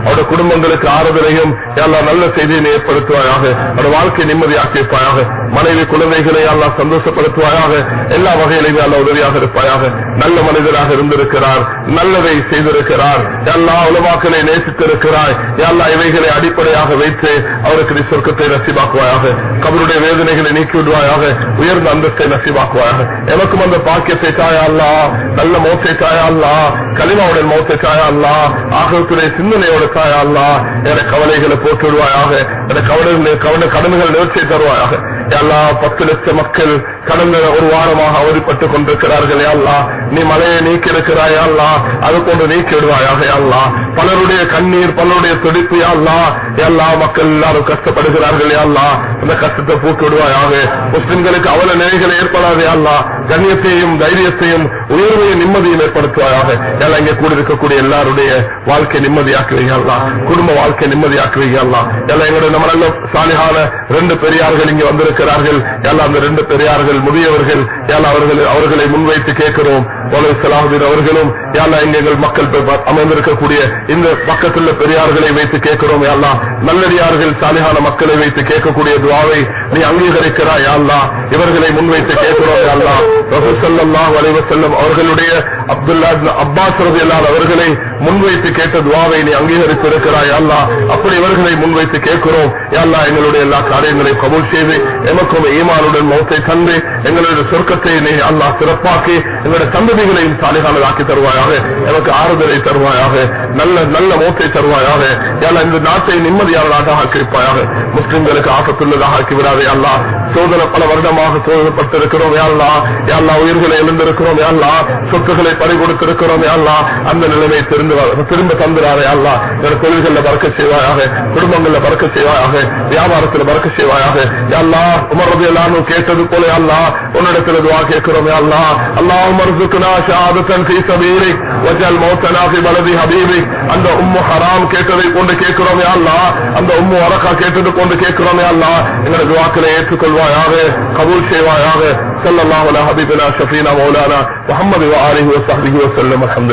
அவருடைய குடும்பங்களுக்கு ஆறுதலையும் எல்லா நல்ல செய்தியை ஏற்படுத்துவாயாக அவருடைய வாழ்க்கை நிம்மதியாக்கி வைப்பாயாக மனைவி குழந்தைகளை எல்லாம் சந்தோஷப்படுத்துவாயாக எல்லா வகையிலையும் அல்ல உதவியாக இருப்பாயாக நல்ல மனிதராக இருந்திருக்கிறார் நல்லதை செய்திருக்கிறார் எல்லா உலமாக்களை நேசித்திருக்கிறாய் எல்லா இவைகளை அடிப்படையாக வைத்து அவருக்கு நீ சொர்க்கத்தை நசிவாக்குவாயாக கபருடைய வேதனைகளை நீக்கி விடுவாயாக உயர்ந்த அந்தஸ்தை நசிவாக்குவாயாக எனக்கும் அந்த பாக்கியத்தை தாயா அல்லா நல்ல மோசை தாயா அல்லா களிமாவுடன் மோசை தாயா அல்லா ஆகத்துடைய சிந்தனையோட தாயா அல்லா என கவலைகளை போட்டு விடுவாயாக என கவலை கவன கடன்கள் நிவர்த்தி தருவாயாக எல்லா பத்து லட்சம் மக்கள் கடந்த ஒரு வாரமாக அவதிப்பட்டுக் கொண்டிருக்கிறார்கள் அல்லா நீ மலையை நீக்கி இருக்கிறாய் அல்லா அது கொண்டு நீக்கி விடுவாயாக அல்லா பலருடைய கண்ணீர் பலருடைய துடிப்பு அல்லா எல்லா மக்கள் எல்லாரும் கஷ்டப்படுகிறார்கள் அல்லா அந்த கஷ்டத்தை போட்டு விடுவாயாக முஸ்லிம்களுக்கு அவல நிலைகள் ஏற்படாது அல்லா கண்ணியத்தையும் தைரியத்தையும் உயர்வையும் நிம்மதியும் ஏற்படுத்துவாயாக எல்லாம் இங்கே கூட இருக்கக்கூடிய எல்லாருடைய வாழ்க்கை நிம்மதியாக்குவீங்க அல்லா குடும்ப வாழ்க்கை நிம்மதியாக்குவீங்க அல்லா எல்லாம் எங்களுடைய நம்ம நல்ல சாலிகான ரெண்டு பெரியார்கள் இங்கே வந்திருக்கிறார்கள் எல்லாம் அந்த ரெண்டு பெரியார்கள் முதியவர்கள் எல்லாம் அவர்கள் அவர்களை முன்வைத்து கேட்கிறோம் மௌலவி சலாஹுதீன் அவர்களும் எல்லாம் இங்க எங்கள் மக்கள் பெ- அமைந்திருக்கக்கூடிய இந்த பக்கத்துள்ள பெரியார்களை வைத்து கேட்கிறோம் எல்லாம் நல்லடியார்கள் சாலிகான மக்களை வைத்து கேட்கக்கூடிய துவாவை நீ அங்கீகரிக்கிறாய் அல்லா இவர்களை முன்வைத்து கேட்கிறோம் அல்லா ரசூசல்லாஹு அலைஹி வஸல்லம் அவர்களுடைய அப்துல்லா இப்னு அப்பாஸ் ரலியல்லாஹு அவர்களை முன்வைத்து கேட்ட துவாவை நீ அங்கீகரித்திருக்கிறாய் அல்லா அப்படி இவர்களை முன்வைத்து கேட்கிறோம் அல்லா எங்களுடைய எல்லா காரியங்களையும் கபூல் செய்து எமக்கும் ஈமானுடன் மௌத்தை தந்து எங்களுடைய சொர்க்கத்தை நீ அல்லாஹ் சிறப்பாக்கி எங்களுடைய சந்ததிகளையும் சாலைகானதாக்கி தருவாயாக எனக்கு ஆறுதலை தருவாயாக நல்ல நல்ல மௌத்தை தருவாயாக அல்லா இந்த நாட்டை நிம்மதியான நாட்டாக ஆக்கியிருப்பாயாக முஸ்லிம்களுக்கு ஆபத்துள்ளதாக ஆக்கி விடாதே அல்லா சோதனை பல வருடமாக சோதனைப்பட்டிருக்கிறோம் யாழ்லா யாழ்லா உயிர்களை எழுந்திருக்கிறோம் யாழ்லா சொத்துக்களை பறி கொடுத்திருக்கிறோம் யாழ்லா அந்த நிலைமை திரும்ப திரும்ப தந்துடாதே அல்லா என்னோட தொழில்களில் பறக்க செய்வாயாக குடும்பங்களில் பறக்க செய்வாயாக வியாபாரத்தில் பறக்க செய்வாயாக யாழ்லா உமரது எல்லாரும் கேட்டது போல அல்லா உன்னிடத்தில் துவா கேட்கிறோம் யாழ்லா அல்லா உமர்சுக்குனா ஷாதத்தன் ஃபீ சபீரிக் வஜல் மௌத்தனா ஃபீ பலதி ஹபீபிக் அந்த உம்மு ஹராம் கேட்டதை கொண்டு கேட்கிறோம் யாழ்லா அந்த உம்மு வரக்கா கேட்டது கொண்டு கேட்கிறோம் யாழ்லா எங்களோட துவாக்களை ஏற்றுக்கொள்வாயாக கபூல் செய்வாயாக ஸல்லல்லாஹு அலா ஹபீபினா ஷஃபீனா மௌலானா முஹம்மது வ ஆலிஹி வ ஸஹ்பிஹி வ ஸல்லம் அல்ஹம்துலில்லாஹ்